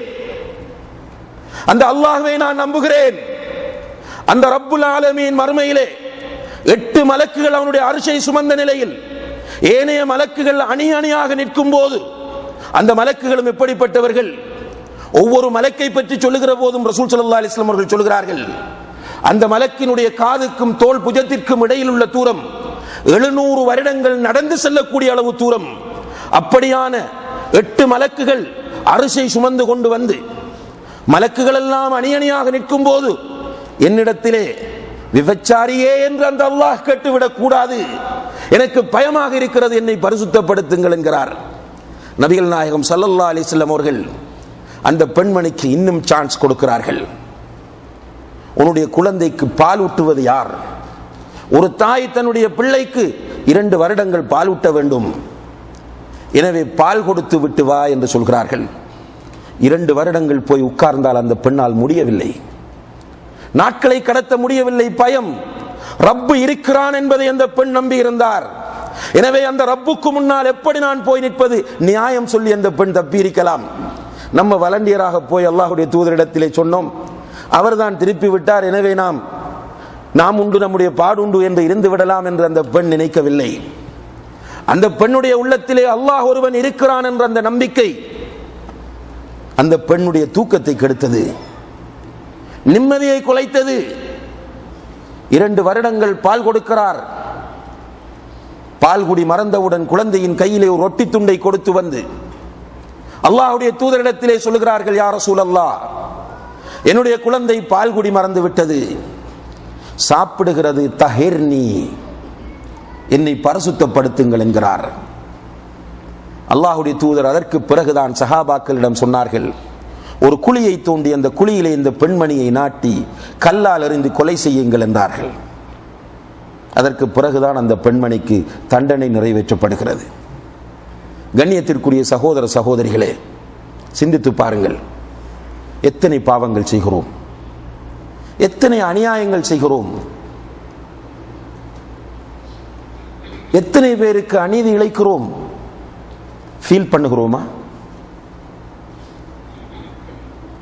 அந்த அல்லாஹ்வை நான் நம்புகிறேன் அந்த ரப்புல் ஆலமீன் மறுமையிலே எட்டு மலக்குகள் அவனுடைய அரிசை சுமந்த நிலையில் ஏனைய மலக்குகள் அணி அணியாக நிற்கும் போது அந்த மலக்குகளும் எப்படிப்பட்டவர்கள் ஒவ்வொரு மலக்கை பற்றி சொல்லுகிற போதும் ரசூல் சல்லா அலிஸ்லாம் அவர்கள் சொல்கிறார்கள் அந்த மலக்கினுடைய காதுக்கும் தோல் புஜத்திற்கும் இடையில் உள்ள தூரம் எழுநூறு வருடங்கள் நடந்து செல்லக்கூடிய அளவு தூரம் அப்படியான எட்டு மலக்குகள் அரிசை சுமந்து கொண்டு வந்து மலக்குகள் எல்லாம் அணி அணியாக நிற்கும் போது என்னிடத்திலே விபச்சாரியே என்று அந்த அல்லாஹ் கேட்டுவிடக் கூடாது எனக்கு பயமாக இருக்கிறது என்னை பரிசுத்தப்படுத்துங்கள் என்கிறார் நபிகள் நாயகம் சல்லல்லா அலிஸ்லாம் அவர்கள் அந்த பெண்மணிக்கு இன்னும் சான்ஸ் கொடுக்கிறார்கள் உன்னுடைய குழந்தைக்கு பால் ஊட்டுவது யார் ஒரு தாய் தன்னுடைய பிள்ளைக்கு இரண்டு வருடங்கள் பால் ஊட்ட வேண்டும் எனவே பால் கொடுத்து விட்டு வா என்று சொல்கிறார்கள் இரண்டு வருடங்கள் போய் உட்கார்ந்தால் அந்த பெண்ணால் முடியவில்லை நாட்களை கடத்த முடியவில்லை பயம் ரப்பு இருக்கிறான் என்பதை அந்த பெண் நம்பி இருந்தார் எனவே அந்த ரப்புக்கு முன்னால் எப்படி நான் போய் நிற்பது நியாயம் சொல்லி அந்த பெண் தப்பி இருக்கலாம் நம்ம வலண்டியராக போய் அல்லாஹுடைய தூதரிடத்திலே சொன்னோம் அவர்தான் திருப்பி விட்டார் எனவே நாம் நாம் உண்டு நம்முடைய பாடுண்டு என்று இருந்து விடலாம் என்று அந்த பெண் நினைக்கவில்லை அந்த பெண்ணுடைய உள்ளத்திலே அல்லாஹ் ஒருவன் இருக்கிறான் என்ற அந்த நம்பிக்கை அந்த பெண்ணுடைய தூக்கத்தை கெடுத்தது நிம்மதியை குலைத்தது இரண்டு வருடங்கள் பால் கொடுக்கிறார் பால்குடி மறந்தவுடன் குழந்தையின் கையிலே ஒரு ரொட்டி துண்டை கொடுத்து வந்து அல்லாஹுடைய தூதரிடத்திலே சொல்லுகிறார்கள் யார சூழல்லா என்னுடைய குழந்தை பால்குடி மறந்து விட்டது சாப்பிடுகிறது தஹிர்னி என்னை பரிசுத்தப்படுத்துங்கள் என்கிறார் அல்லாஹுடைய தூதர் அதற்கு பிறகுதான் சஹாபாக்களிடம் சொன்னார்கள் ஒரு குழியை தோண்டி அந்த குழியிலே இந்த பெண்மணியை நாட்டி கல்லால் எறிந்து கொலை செய்யுங்கள் என்றார்கள் அதற்கு பிறகுதான் அந்த பெண்மணிக்கு தண்டனை நிறைவேற்றப்படுகிறது கண்ணியத்திற்குரிய சகோதர சகோதரிகளே சிந்தித்து பாருங்கள் எத்தனை பாவங்கள் செய்கிறோம் எத்தனை அநியாயங்கள் செய்கிறோம் எத்தனை பேருக்கு அநீதி இழைக்கிறோம் ஃபீல் பண்ணுகிறோமா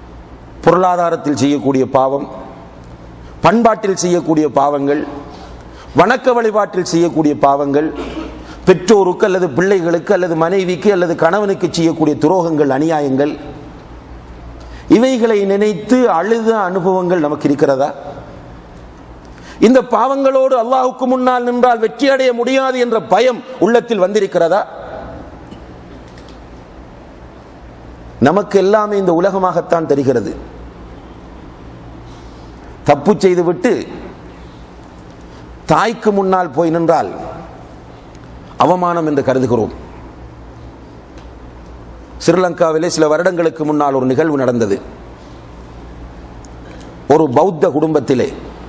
பொருளாதாரத்தில் செய்யக்கூடிய பாவம் பண்பாட்டில் செய்யக்கூடிய பாவங்கள் வணக்க வழிபாட்டில் செய்யக்கூடிய பாவங்கள் பெற்றோருக்கு அல்லது பிள்ளைகளுக்கு அல்லது மனைவிக்கு அல்லது கணவனுக்கு செய்யக்கூடிய துரோகங்கள் அநியாயங்கள் இவைகளை நினைத்து அழுத அனுபவங்கள் நமக்கு இருக்கிறதா இந்த பாவங்களோடு அல்லாஹுக்கு முன்னால் நின்றால் வெற்றி அடைய முடியாது என்ற பயம் உள்ளத்தில் வந்திருக்கிறதா நமக்கு எல்லாமே இந்த உலகமாகத்தான் தெரிகிறது தப்பு செய்துவிட்டு தாய்க்கு முன்னால் போய் நின்றால் அவமானம் என்று கருதுகிறோம் ஸ்ரீலங்காவிலே சில வருடங்களுக்கு முன்னால் ஒரு நிகழ்வு நடந்தது ஒரு பௌத்த குடும்பத்திலே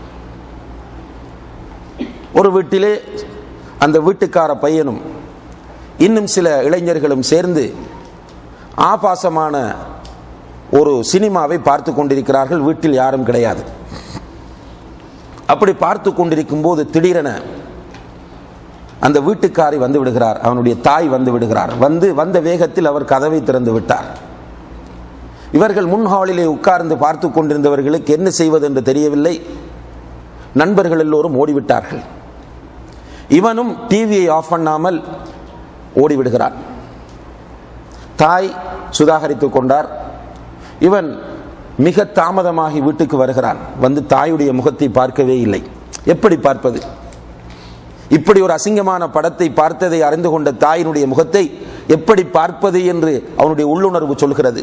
ஒரு வீட்டிலே அந்த வீட்டுக்கார பையனும் இன்னும் சில இளைஞர்களும் சேர்ந்து ஆபாசமான ஒரு சினிமாவை பார்த்து கொண்டிருக்கிறார்கள் வீட்டில் யாரும் கிடையாது அப்படி பார்த்து கொண்டிருக்கும் போது திடீரென அந்த வீட்டுக்காரி வந்து விடுகிறார் அவனுடைய தாய் வந்து விடுகிறார் வந்து வந்த வேகத்தில் அவர் கதவை திறந்து விட்டார் இவர்கள் முன் ஹாலிலே உட்கார்ந்து பார்த்து கொண்டிருந்தவர்களுக்கு என்ன செய்வது என்று தெரியவில்லை நண்பர்கள் எல்லோரும் ஓடிவிட்டார்கள் இவனும் டிவியை ஆஃப் பண்ணாமல் ஓடிவிடுகிறான் தாய் சுதாகரித்துக் கொண்டார் இவன் மிக தாமதமாகி வீட்டுக்கு வருகிறான் வந்து தாயுடைய முகத்தை பார்க்கவே இல்லை எப்படி பார்ப்பது இப்படி ஒரு அசிங்கமான படத்தை பார்த்ததை அறிந்து கொண்ட தாயினுடைய முகத்தை எப்படி பார்ப்பது என்று அவனுடைய உள்ளுணர்வு சொல்கிறது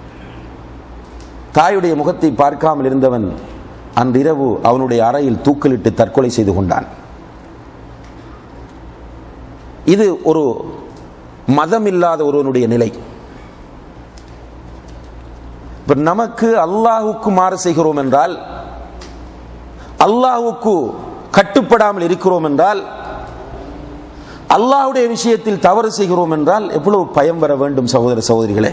தாயுடைய முகத்தை பார்க்காமல் இருந்தவன் அன்றிரவு அவனுடைய அறையில் தூக்கிலிட்டு தற்கொலை செய்து கொண்டான் இது ஒரு மதம் இல்லாத ஒருவனுடைய நிலை இப்ப நமக்கு அல்லாஹுக்கு மாறு செய்கிறோம் என்றால் அல்லாஹுக்கு கட்டுப்படாமல் இருக்கிறோம் என்றால் அல்லாஹுடைய விஷயத்தில் தவறு செய்கிறோம் என்றால் எவ்வளவு பயம் வர வேண்டும் சகோதர சகோதரிகளே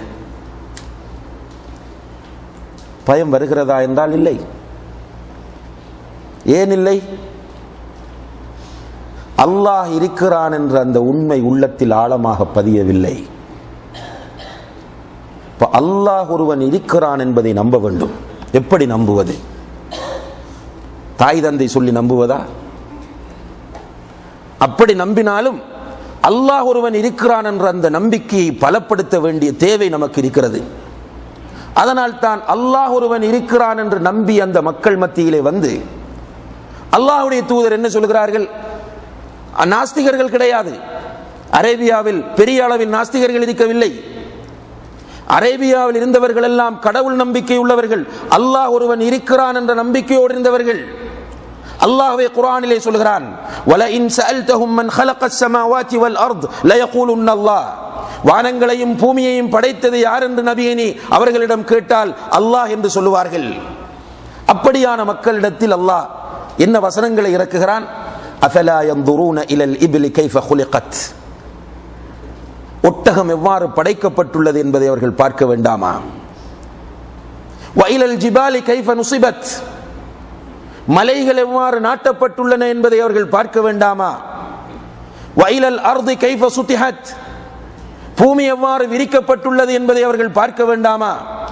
பயம் வருகிறதா என்றால் இல்லை ஏன் இல்லை அல்லாஹ் இருக்கிறான் என்ற அந்த உண்மை உள்ளத்தில் ஆழமாக பதியவில்லை இப்ப அல்லாஹ் ஒருவன் இருக்கிறான் என்பதை நம்ப வேண்டும் எப்படி நம்புவது தாய் தந்தை சொல்லி நம்புவதா அப்படி நம்பினாலும் அல்லாஹ் ஒருவன் இருக்கிறான் என்ற அந்த நம்பிக்கையை பலப்படுத்த வேண்டிய தேவை நமக்கு இருக்கிறது அதனால் தான் அல்லாஹ் ஒருவன் இருக்கிறான் என்று நம்பி அந்த மக்கள் மத்தியிலே வந்து அல்லாஹுடைய தூதர் என்ன சொல்கிறார்கள் நாஸ்திகர்கள் கிடையாது அரேபியாவில் பெரிய அளவில் நாஸ்திகர்கள் இருக்கவில்லை அரேபியாவில் இருந்தவர்கள் எல்லாம் கடவுள் நம்பிக்கை உள்ளவர்கள் அல்லாஹ் ஒருவன் இருக்கிறான் என்ற நம்பிக்கையோடு இருந்தவர்கள் அல்லாஹ்வே குர்ஆனிலே சொல்கிறான் வல இன் சஅல்தஹும் மன் ஹலகஸ் ஸமாவாதி வல் அர்த் லயகூலுன் அல்லாஹ் வானங்களையும் பூமியையும் படைத்தது யார் என்று நபியை நீ அவர்களிடம் கேட்டால் அல்லாஹ் என்று சொல்லுவார்கள் அப்படியான மக்களிடத்தில் அல்லாஹ் என்ன வசனங்களை இறக்குகிறான் அஃபலா யன்துரூன இலல் இப்லி கைஃப குலிகத் ஒட்டகம் எவ்வாறு படைக்கப்பட்டுள்ளது என்பதை அவர்கள் பார்க்க வேண்டாமா வைலல் ஜிபாலி கைஃப நுசிபத் மலைகள் எவ்வாறு நாட்டப்பட்டுள்ளன என்பதை அவர்கள் பார்க்க வேண்டாமா வைலல் அர்தி கைஃப சுத்திஹத் பூமி எவ்வாறு விரிக்கப்பட்டுள்ளது என்பதை அவர்கள் பார்க்க வேண்டாமா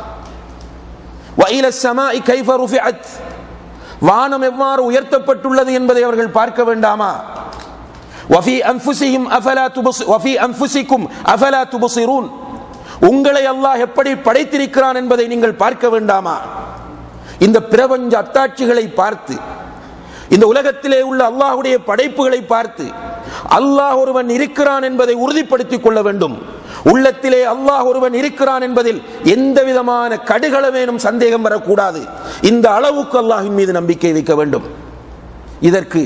வைல சமாஇ கைஃப ருஃபிஅத் வானம் எவ்வாறு உயர்த்தப்பட்டுள்ளது என்பதை அவர்கள் பார்க்க வேண்டாமா வஃபி அன்ஃபுசிஹிம் அஃபலா துபஸ் வஃபி அன்ஃபுசிக்கும் அஃபலா துபஸிரூன் உங்களை அல்லாஹ் எப்படி படைத்திருக்கிறான் என்பதை நீங்கள் பார்க்க வேண்டாமா இந்த பிரபஞ்ச அத்தாட்சிகளை பார்த்து இந்த உலகத்திலே உள்ள அல்லாஹ்வுடைய படைப்புகளை பார்த்து அல்லாஹ் ஒருவன் இருக்கிறான் என்பதை உறுதிப்படுத்திக் கொள்ள வேண்டும் உள்ளத்திலே அல்லாஹ் ஒருவன் இருக்கிறான் என்பதில் எந்த விதமான கடுகளவேனும் சந்தேகம் வரக்கூடாது இந்த அளவுக்கு அல்லாஹின் மீது நம்பிக்கை வைக்க வேண்டும் இதற்கு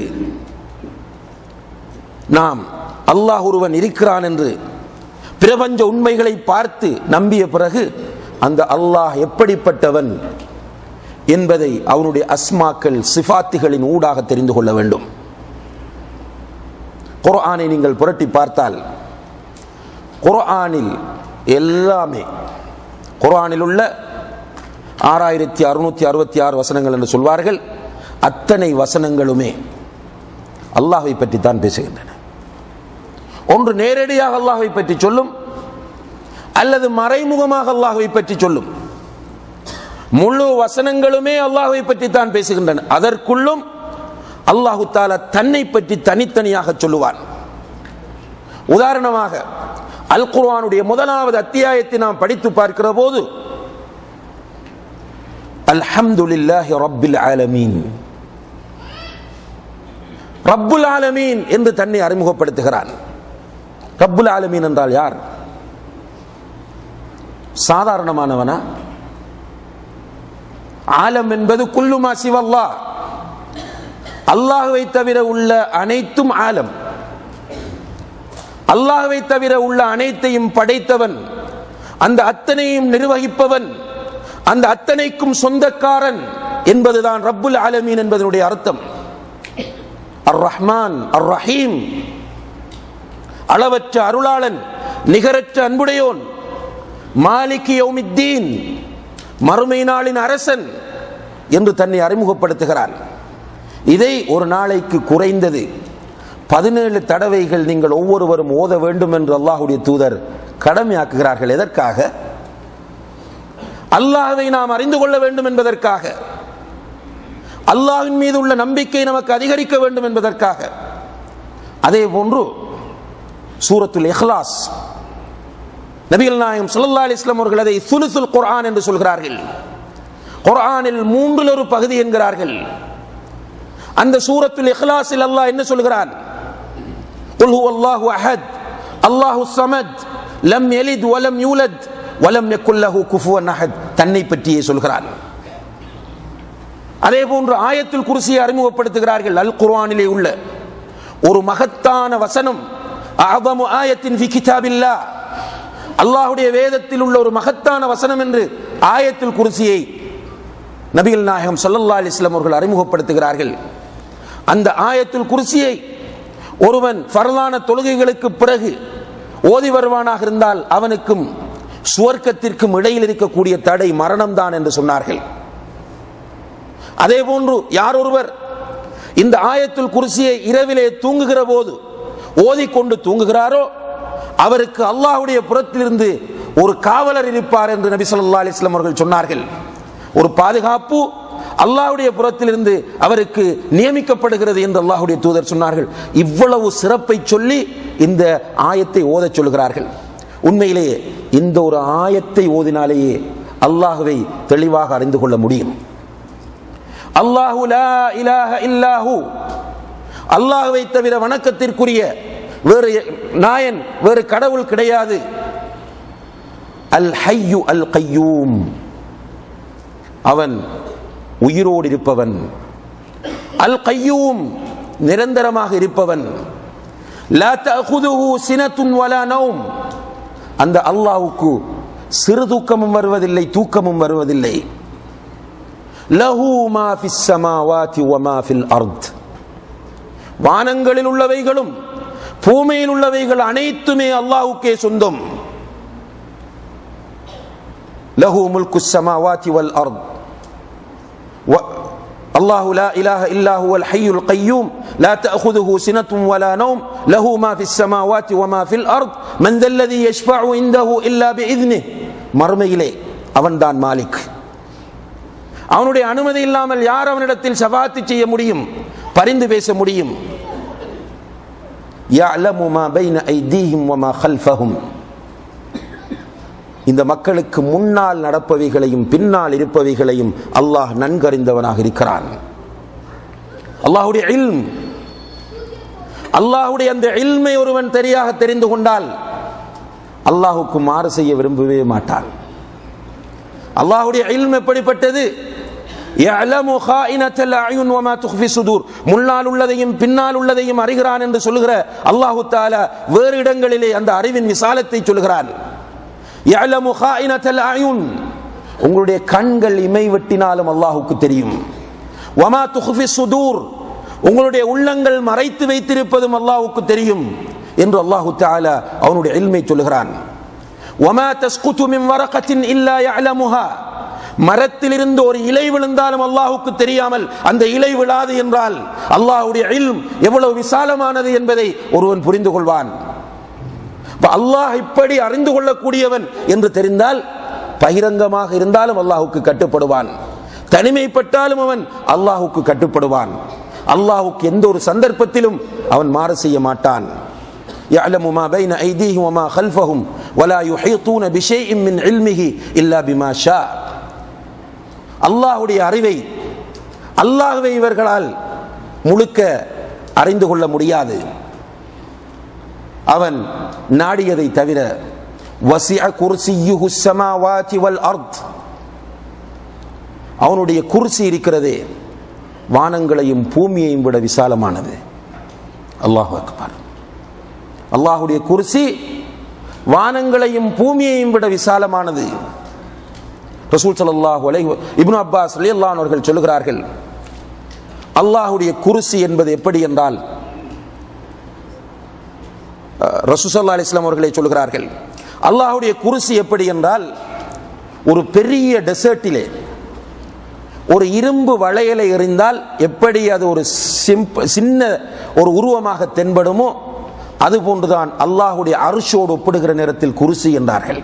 நாம் அல்லாஹ் ஒருவன் இருக்கிறான் என்று பிரபஞ்ச உண்மைகளை பார்த்து நம்பிய பிறகு அந்த அல்லாஹ் எப்படிப்பட்டவன் என்பதை அவனுடைய அஸ்மாக்கள் சிஃபாத்துகளின் ஊடாக தெரிந்து கொள்ள வேண்டும் குர்ஆனை நீங்கள் புரட்டி பார்த்தால் குர்ஆனில் எல்லாமே குர்ஆனில் உள்ள ஆறாயிரத்தி அறுநூத்தி அறுபத்தி ஆறு வசனங்கள் என்று சொல்வார்கள் அத்தனை வசனங்களுமே அல்லாஹை பற்றி தான் பேசுகின்றன ஒன்று நேரடியாக அல்லாஹை பற்றி சொல்லும் அல்லது மறைமுகமாக அல்லாஹை பற்றி சொல்லும் முழு வசனங்களுமே அல்லாஹை பற்றி தான் பேசுகின்றன அதற்குள்ளும் அல்லாஹு தாலா தன்னை பற்றி தனித்தனியாக சொல்லுவான் உதாரணமாக அல் குர்ஆனுடைய முதலாவது அத்தியாயத்தை நாம் படித்து பார்க்கிற போது அல்ஹம்துலில்லாஹி ரப்பில் ஆலமீன் ரப்புல் ஆலமீன் என்று தன்னை அறிமுகப்படுத்துகிறான் ரப்புல் ஆலமீன் என்றால் யார் சாதாரணமானவனா ஆலம் என்பது குல்லுமா சிவல்லா அல்லாஹுவை தவிர உள்ள அனைத்தும் ஆலம் அல்லாஹுவை தவிர உள்ள அனைத்தையும் படைத்தவன் அந்த அத்தனையும் நிர்வகிப்பவன் அந்த அத்தனைக்கும் சொந்தக்காரன் என்பதுதான் ரப்புல் ஆலமீன் என்பதனுடைய அர்த்தம் அர் ரஹ்மான் அர் ரஹீம் அளவற்ற அருளாளன் நிகரற்ற அன்புடையோன் மாலிக் யௌமித்தீன் மறுமை நாளின் அரசன் என்று தன்னை அறிமுகப்படுத்துகிறான் இதை ஒரு நாளைக்கு குறைந்தது பதினேழு தடவைகள் நீங்கள் ஒவ்வொருவரும் ஓத வேண்டும் என்று அல்லாஹுடைய தூதர் கடமையாக்குகிறார்கள் எதற்காக அல்லாஹ்வை நாம் அறிந்து கொள்ள வேண்டும் என்பதற்காக அல்லாஹ்வின் மீது உள்ள நம்பிக்கை நமக்கு அதிகரிக்க வேண்டும் என்பதற்காக அதே போன்று சூரத்துல் இஹ்லாஸ் நபிகள் நாயகம் ஸல்லல்லாஹு அலைஹி வஸல்லம் அவர்கள் அதை சுலுசுல் குர்ஆன் என்று சொல்கிறார்கள் குர்ஆனில் மூன்றில் ஒரு பகுதி என்கிறார்கள் அந்த சூரத்துல் இஹ்லாஸில் அல்லாஹ் என்ன சொல்கிறான் قل هو الله احد الله الصمد لم يلد ولم يولد ولم يكن له كفوا احد தன்னை பற்றியே சொல்கிறான் அதே போன்று ஆயத்துல் குர்சியை அறிமுகப்படுத்துகிறார்கள் அல் குர்ஆனிலே உள்ள ஒரு மகத்தான வசனம் அஅதமு ஆயத்தின் ஃபி கிதாபில்லாஹ் அல்லாஹ்வுடைய வேதத்தில் உள்ள ஒரு மகத்தான வசனம் என்று ஆயத்துல் குர்சியை நபிகள் நாயகம் ஸல்லல்லாஹு அலைஹி வஸல்லம் அவர்கள் அறிமுகப்படுத்துகிறார்கள் அந்த ஆயத்துல் குர்சியை ஒருவன் ஃபர்லான தொழுகைகளுக்கு பிறகு ஓதி வருவானாக இருந்தால் அவனுக்கும் சுவர்க்கத்திற்கும் இடையில் இருக்கக்கூடிய தடை மரணம்தான் என்று சொன்னார்கள் அதே போன்று யார் ஒருவர் இந்த ஆயத்துல் குர்சியை இரவிலே தூங்குகிற போது ஓதிக்கொண்டு தூங்குகிறாரோ அவருக்கு அல்லாஹ்வுடைய புறத்திலிருந்து ஒரு காவலர் இருப்பார் என்று நபி ஸல்லல்லாஹு அலைஹி வஸல்லம் அவர்கள் சொன்னார்கள் ஒரு பாதுகாப்பு அல்லாஹ்வுடைய புறத்திலிருந்து அவருக்கு நியமிக்கப்படுகிறது என்று அல்லாஹ்வுடைய தூதர் சொன்னார்கள் இவ்வளவு சிறப்பை சொல்லி இந்த ஆயத்தை ஓதச் சொல்கிறார்கள் உண்மையிலேயே இந்த ஒரு ஆயத்தை ஓதினாலேயே அல்லாஹ்வை தெளிவாக அறிந்து கொள்ள முடியும் அல்லாஹு லா இலாஹ இல்லாஹு அல்லாஹ்வை தவிர வணக்கத்திற்குரிய வேறு நாயன் வேறு கடவுள் கிடையாது அல் ஹையு அல் கையூம் அவன் உயிரோடு இருப்பவன் அல் கையூம் நிரந்தரமாக இருப்பவன் லா தஅகுதுஹு சினத்துன் வலா நௌம் அந்த அல்லாஹ்வுக்கு சிறு தூக்கமும் வருவதில்லை தூக்கமும் வருவதில்லை லஹு மா ஃபிஸ் ஸமாவாதி வ மா ஃபில் அர்த் வானங்களில் உள்ளவைகளும் பூமியில் உள்ளவைகள் அனைத்துமே அல்லாஹ்வுக்கே சொந்தம் லஹு முல்கு ஸமாவாதி வல் அர்த் الله لا إله إلا هو الحي القيوم لا تأخذه سنة ولا نوم له ما في السماوات وما في الأرض من ذا الذي يشفع عنده إلا بإذنه மறுமையிலே அவன்தான் மாலிக் அவனுடைய அனுமதி இல்லாமல் யார் அவனிடத்தில் சபாத்து செய்ய முடியும் பரிந்து பேச முடியும் يعلم ما بين أيديهم وما خلفهم இந்த மக்களுக்கு முன்னால் நடப்பவைகளையும் பின்னால் இருப்பவைகளையும் அல்லாஹ் நன்கறிந்தவனாக இருக்கிறான் அல்லாஹுடைய இல்ம் அல்லாஹுடைய அந்த இல்மை ஒருவன் தெரியாக தெரிந்து கொண்டால் அல்லாஹுக்கு மாறு செய்ய விரும்பவே மாட்டான் அல்லாஹுடைய இல்ம் எப்படிப்பட்டது முன்னால் உள்ளதையும் பின்னால் உள்ளதையும் அறிகிறான் என்று சொல்லுகிற அல்லாஹு தாலா வேறு இடங்களிலே அந்த அறிவின் விசாலத்தை சொல்கிறான் உங்களுடைய கண்கள் இமை வெட்டினாலும் அல்லாஹுக்கு தெரியும் வமா துஹ்ஃபி சுதூர் உங்களுடைய உள்ளங்கள் மறைத்து வைத்திருப்பதும் அல்லாஹுக்கு தெரியும் என்று அல்லாஹு தஆலா அவனுடைய இல்மை சொல்கிறான் வமா தஸ்குது மின் வரகத்தின் இல்லா யஅலமுஹா மரத்திலிருந்து ஒரு இலை விழுந்தாலும் அல்லாஹுக்கு தெரியாமல் அந்த இலை விழாது என்றால் அல்லாஹுடைய இல்ம் எவ்வளவு விசாலமானது என்பதை ஒருவன் புரிந்து கொள்வான் அல்லாஹ் இப்படி அறிந்து கொள்ளக்கூடியவன் என்று தெரிந்தால் பகிரங்கமாக இருந்தாலும் அல்லாஹுக்கு கட்டுப்படுவான் தனிமைப்பட்டாலும் அவன் அல்லாஹுக்கு கட்டுப்படுவான் அல்லாஹ்வுக்கு எந்த ஒரு சந்தர்ப்பத்திலும் அவன் மாறு செய்ய மாட்டான் يعلم ما بين أيديهم وما خلفهم ولا يحيطون بشيء من علمه إلا بما شاء அல்லாஹ்வுடைய அறிவை அல்லாஹ்வை இவர்களால் முழுக்க அறிந்து கொள்ள முடியாது அவன் நாடியதை தவிர வசிஅ குர்சியுஹு ஸமாவாதி வல் அர்த் அவனுடைய குர்சி இருக்கிறதே வானங்களையும் பூமியையும் விட விசாலமானது அல்லாஹ் அக்பர் அல்லாஹுடைய குர்சி வானங்களையும் பூமியையும் விட விசாலமானது ரசூல் ஸல்லல்லாஹு அலைஹி வ- இப்னு அப்பாஸ் ரலியல்லாஹு அன்ஹு அவர்கள் சொல்லுகிறார்கள் அல்லாஹுடைய குர்சி என்பது எப்படி என்றால் ரசூசல்லா அலிஸ்லாம் அவர்களை சொல்கிறார்கள் அல்லாஹுடைய குருசி எப்படி என்றால் ஒரு பெரிய டெசர்ட்டிலே ஒரு இரும்பு வளையலை எறிந்தால் எப்படி அது ஒரு சிம்ப சின்ன ஒரு உருவமாக தென்படுமோ அது போன்றுதான் அல்லாஹுடைய அரிசோடு ஒப்பிடுகிற நேரத்தில் குருசி என்றார்கள்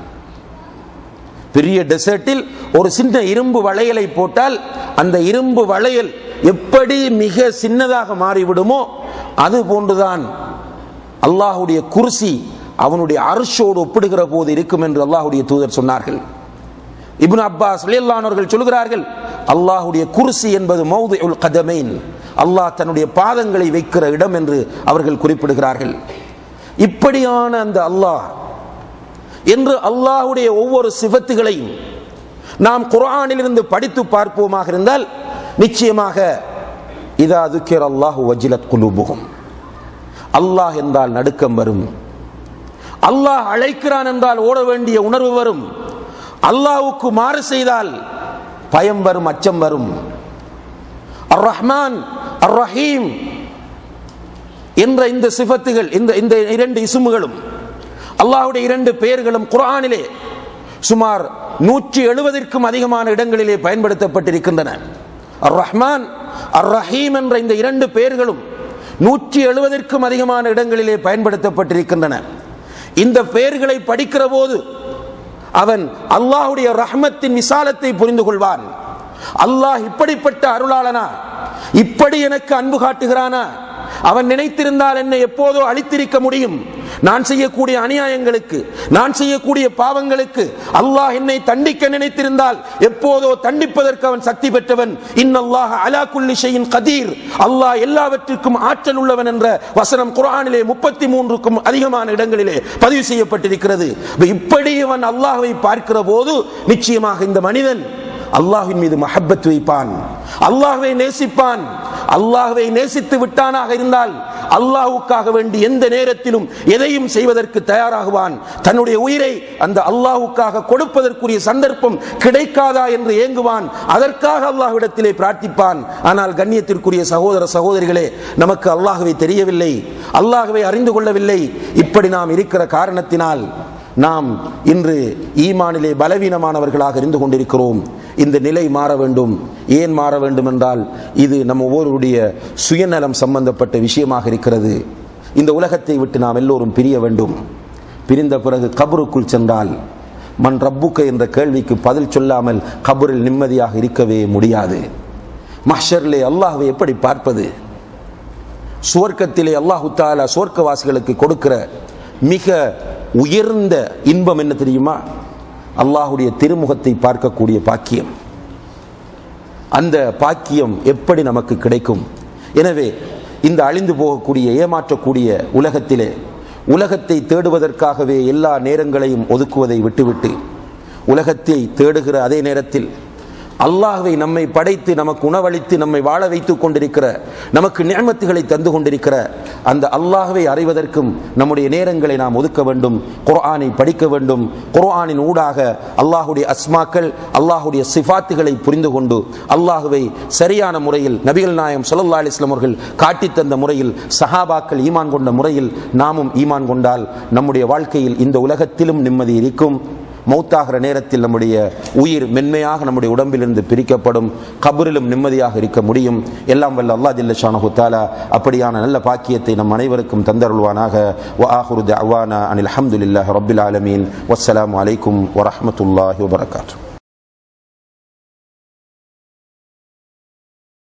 பெரிய டெசர்ட்டில் ஒரு சின்ன இரும்பு வளையலை போட்டால் அந்த இரும்பு வளையல் எப்படி மிக சின்னதாக மாறிவிடுமோ அது போன்றுதான் அல்லாஹுடைய குர்சி அவனுடைய அரிசோடு ஒப்பிடுகிற போது இருக்கும் என்று அல்லாஹுடைய தூதர் சொன்னார்கள் இப்னு அப்பாஸ் அவர்கள் சொல்கிறார்கள் அல்லாஹுடைய குர்சி என்பது மௌது உல் கதமைன் அல்லாஹ் தன்னுடைய பாதங்களை வைக்கிற இடம் என்று அவர்கள் குறிப்பிடுகிறார்கள் இப்படியான அந்த அல்லாஹ் என்று அல்லாஹுடைய ஒவ்வொரு சிவத்துகளையும் நாம் குர்ஆனிலிருந்து படித்து பார்ப்போமாக இருந்தால் நிச்சயமாக இதா துக்கிர் அல்லாஹு வஜிலத் குலூபுகும் அல்லாஹ் என்றால் நடுக்கம் வரும் அல்லாஹ் அழைக்கிறான் என்றால் ஓட வேண்டிய உணர்வு வரும் அல்லாஹ்வுக்கு மாறு செய்தால் பயம் வரும் அச்சம் வரும் அர் ரஹ்மான் அர் ரஹீம் என்ற இந்த சிஃபத்துகள் இந்த இந்த இரண்டு இசுமுகளும் அல்லாஹ்வுடைய இரண்டு பெயர்களும் குர்ஆனிலே சுமார் நூற்றி எழுபதற்கும் அதிகமான இடங்களிலே பயன்படுத்தப்பட்டிருக்கின்றன அர் ரஹ்மான் அர் ரஹீம் என்ற இந்த இரண்டு பெயர்களும் நூற்றி எழுபதற்கும் அதிகமான இடங்களிலே பயன்படுத்தப்பட்டிருக்கின்றன இந்த பெயர்களை படிக்கிற போது அவன் அல்லாஹுடைய ரஹ்மத்தின் விசாலத்தை புரிந்து கொள்வான் அல்லாஹ் இப்படிப்பட்ட அருளாளனா இப்படி எனக்கு அன்பு காட்டுகிறானா அவன் நினைத்திருந்தால் என்னை எப்போதோ அழித்திருக்க முடியும் நான் செய்யக்கூடிய அநியாயங்களுக்கு நான் செய்யக்கூடிய பாவங்களுக்கு அல்லாஹ் என்னை தண்டிக்க நினைத்திருந்தால் எப்போதோ தண்டிப்பதற்கு அவன் சக்தி பெற்றவன் இன்னல்லாஹ அலா குல்லி ஷையின் கதீர் அல்லாஹ் எல்லாவற்றிற்கும் ஆற்றல் உள்ளவன் என்ற வசனம் குர்ஆனிலே முப்பத்தி மூன்றுக்கும் அதிகமான இடங்களிலே பதிவு செய்யப்பட்டிருக்கிறது இப்படி அவன் அல்லாஹ்வை பார்க்கிற போது நிச்சயமாக இந்த மனிதன் அல்லாஹ்வின் மீது மஹப்பத் வைப்பான் அல்லாஹ்வை நேசிப்பான் அல்லாஹ்வை நேசித்து விட்டானாக இருந்தால் அல்லாஹ்வுக்காக வேண்டி எந்த நேரத்திலும் எதையும் செய்வதற்கு தயாராகுவான் தன்னுடைய உயிரை அந்த அல்லாஹ்வுக்காக கொடுப்பதற்குரிய சந்தர்ப்பம் கிடைக்காதா என்று ஏங்குவான் அதற்காக அல்லாஹ்விடத்திலே பிரார்த்திப்பான் ஆனால் கண்ணியத்திற்குரிய சகோதர சகோதரிகளே நமக்கு அல்லாஹ்வை தெரியவில்லை அல்லாஹ்வை அறிந்து கொள்ளவில்லை இப்படி நாம் இருக்கிற காரணத்தினால் நாம் இன்று ஈமானிலே பலவீனமானவர்களாக இருந்து கொண்டிருக்கிறோம் இந்த நிலை மாற வேண்டும் ஏன் மாற வேண்டும் என்றால் இது நம்ம ஒவ்வொருடைய சுயநலம் சம்பந்தப்பட்ட விஷயமாக இருக்கிறது இந்த உலகத்தை விட்டு நாம் எல்லோரும் பிரிய வேண்டும் பிரிந்த பிறகு கபருக்குள் சென்றால் மண் ரப்புக்க என்ற கேள்விக்கு பதில் சொல்லாமல் கபரில் நிம்மதியாக இருக்கவே முடியாது மஹ்ஷரிலே அல்லாஹ்வை எப்படி பார்ப்பது சுவர்க்கத்திலே அல்லாஹு தாலா சுவர்க்கவாசிகளுக்கு கொடுக்கிற மிக உயர்ந்த இன்பம் என்ன தெரியுமா அல்லாஹுடைய திருமுகத்தை பார்க்கக்கூடிய பாக்கியம் அந்த பாக்கியம் எப்படி நமக்கு கிடைக்கும் எனவே இந்த அழிந்து போகக்கூடிய ஏமாற்றக்கூடிய உலகத்திலே உலகத்தை தேடுவதற்காகவே எல்லா நேரங்களையும் ஒதுக்குவதை விட்டுவிட்டு உலகத்தை தேடுகிற அதே நேரத்தில் அல்லாஹ்வை நம்மை படைத்து நமக்கு உணவளித்து நம்மை வாழ வைத்துக் கொண்டிருக்கிற நமக்கு நியமத்துகளை தந்து கொண்டிருக்கிற அந்த அல்லாஹ்வை அறிவதற்கும் நம்முடைய நேரங்களை நாம் ஒதுக்க வேண்டும் குர்ஆனை படிக்க வேண்டும் குர்ஆனின் ஊடாக அல்லாஹுடைய அஸ்மாக்கள் அல்லாஹுடைய சிஃபாத்துகளை புரிந்து கொண்டு அல்லாஹுவை சரியான முறையில் நபிகள் நாயம் ஸல்லல்லாஹு அலைஹி வஸல்லம் அவர்கள் காட்டித் தந்த முறையில் சஹாபாக்கள் ஈமான் கொண்ட முறையில் நாமும் ஈமான் கொண்டால் நம்முடைய வாழ்க்கையில் இந்த உலகத்திலும் நிம்மதி இருக்கும் மௌத்தாகிற நேரத்தில் நம்முடைய உயிர் மென்மையாக நம்முடைய உடம்பிலிருந்து பிரிக்கப்படும் கபரிலும் நிம்மதியாக இருக்க முடியும் எல்லாம் வல்ல அல்லாஹ் ஜல்ல ஷானஹு தாலா அப்படியான நல்ல பாக்கியத்தை நம் அனைவருக்கும் தந்தருள்வானாக வ ஆஹிரு தஅவானா அனில் ஹம்துலில்லாஹி ரப்பில் ஆலமீன் வஸ்ஸலாமு அலைக்கும் வரஹ்மத்துல்லாஹி வபரகாத்துஹு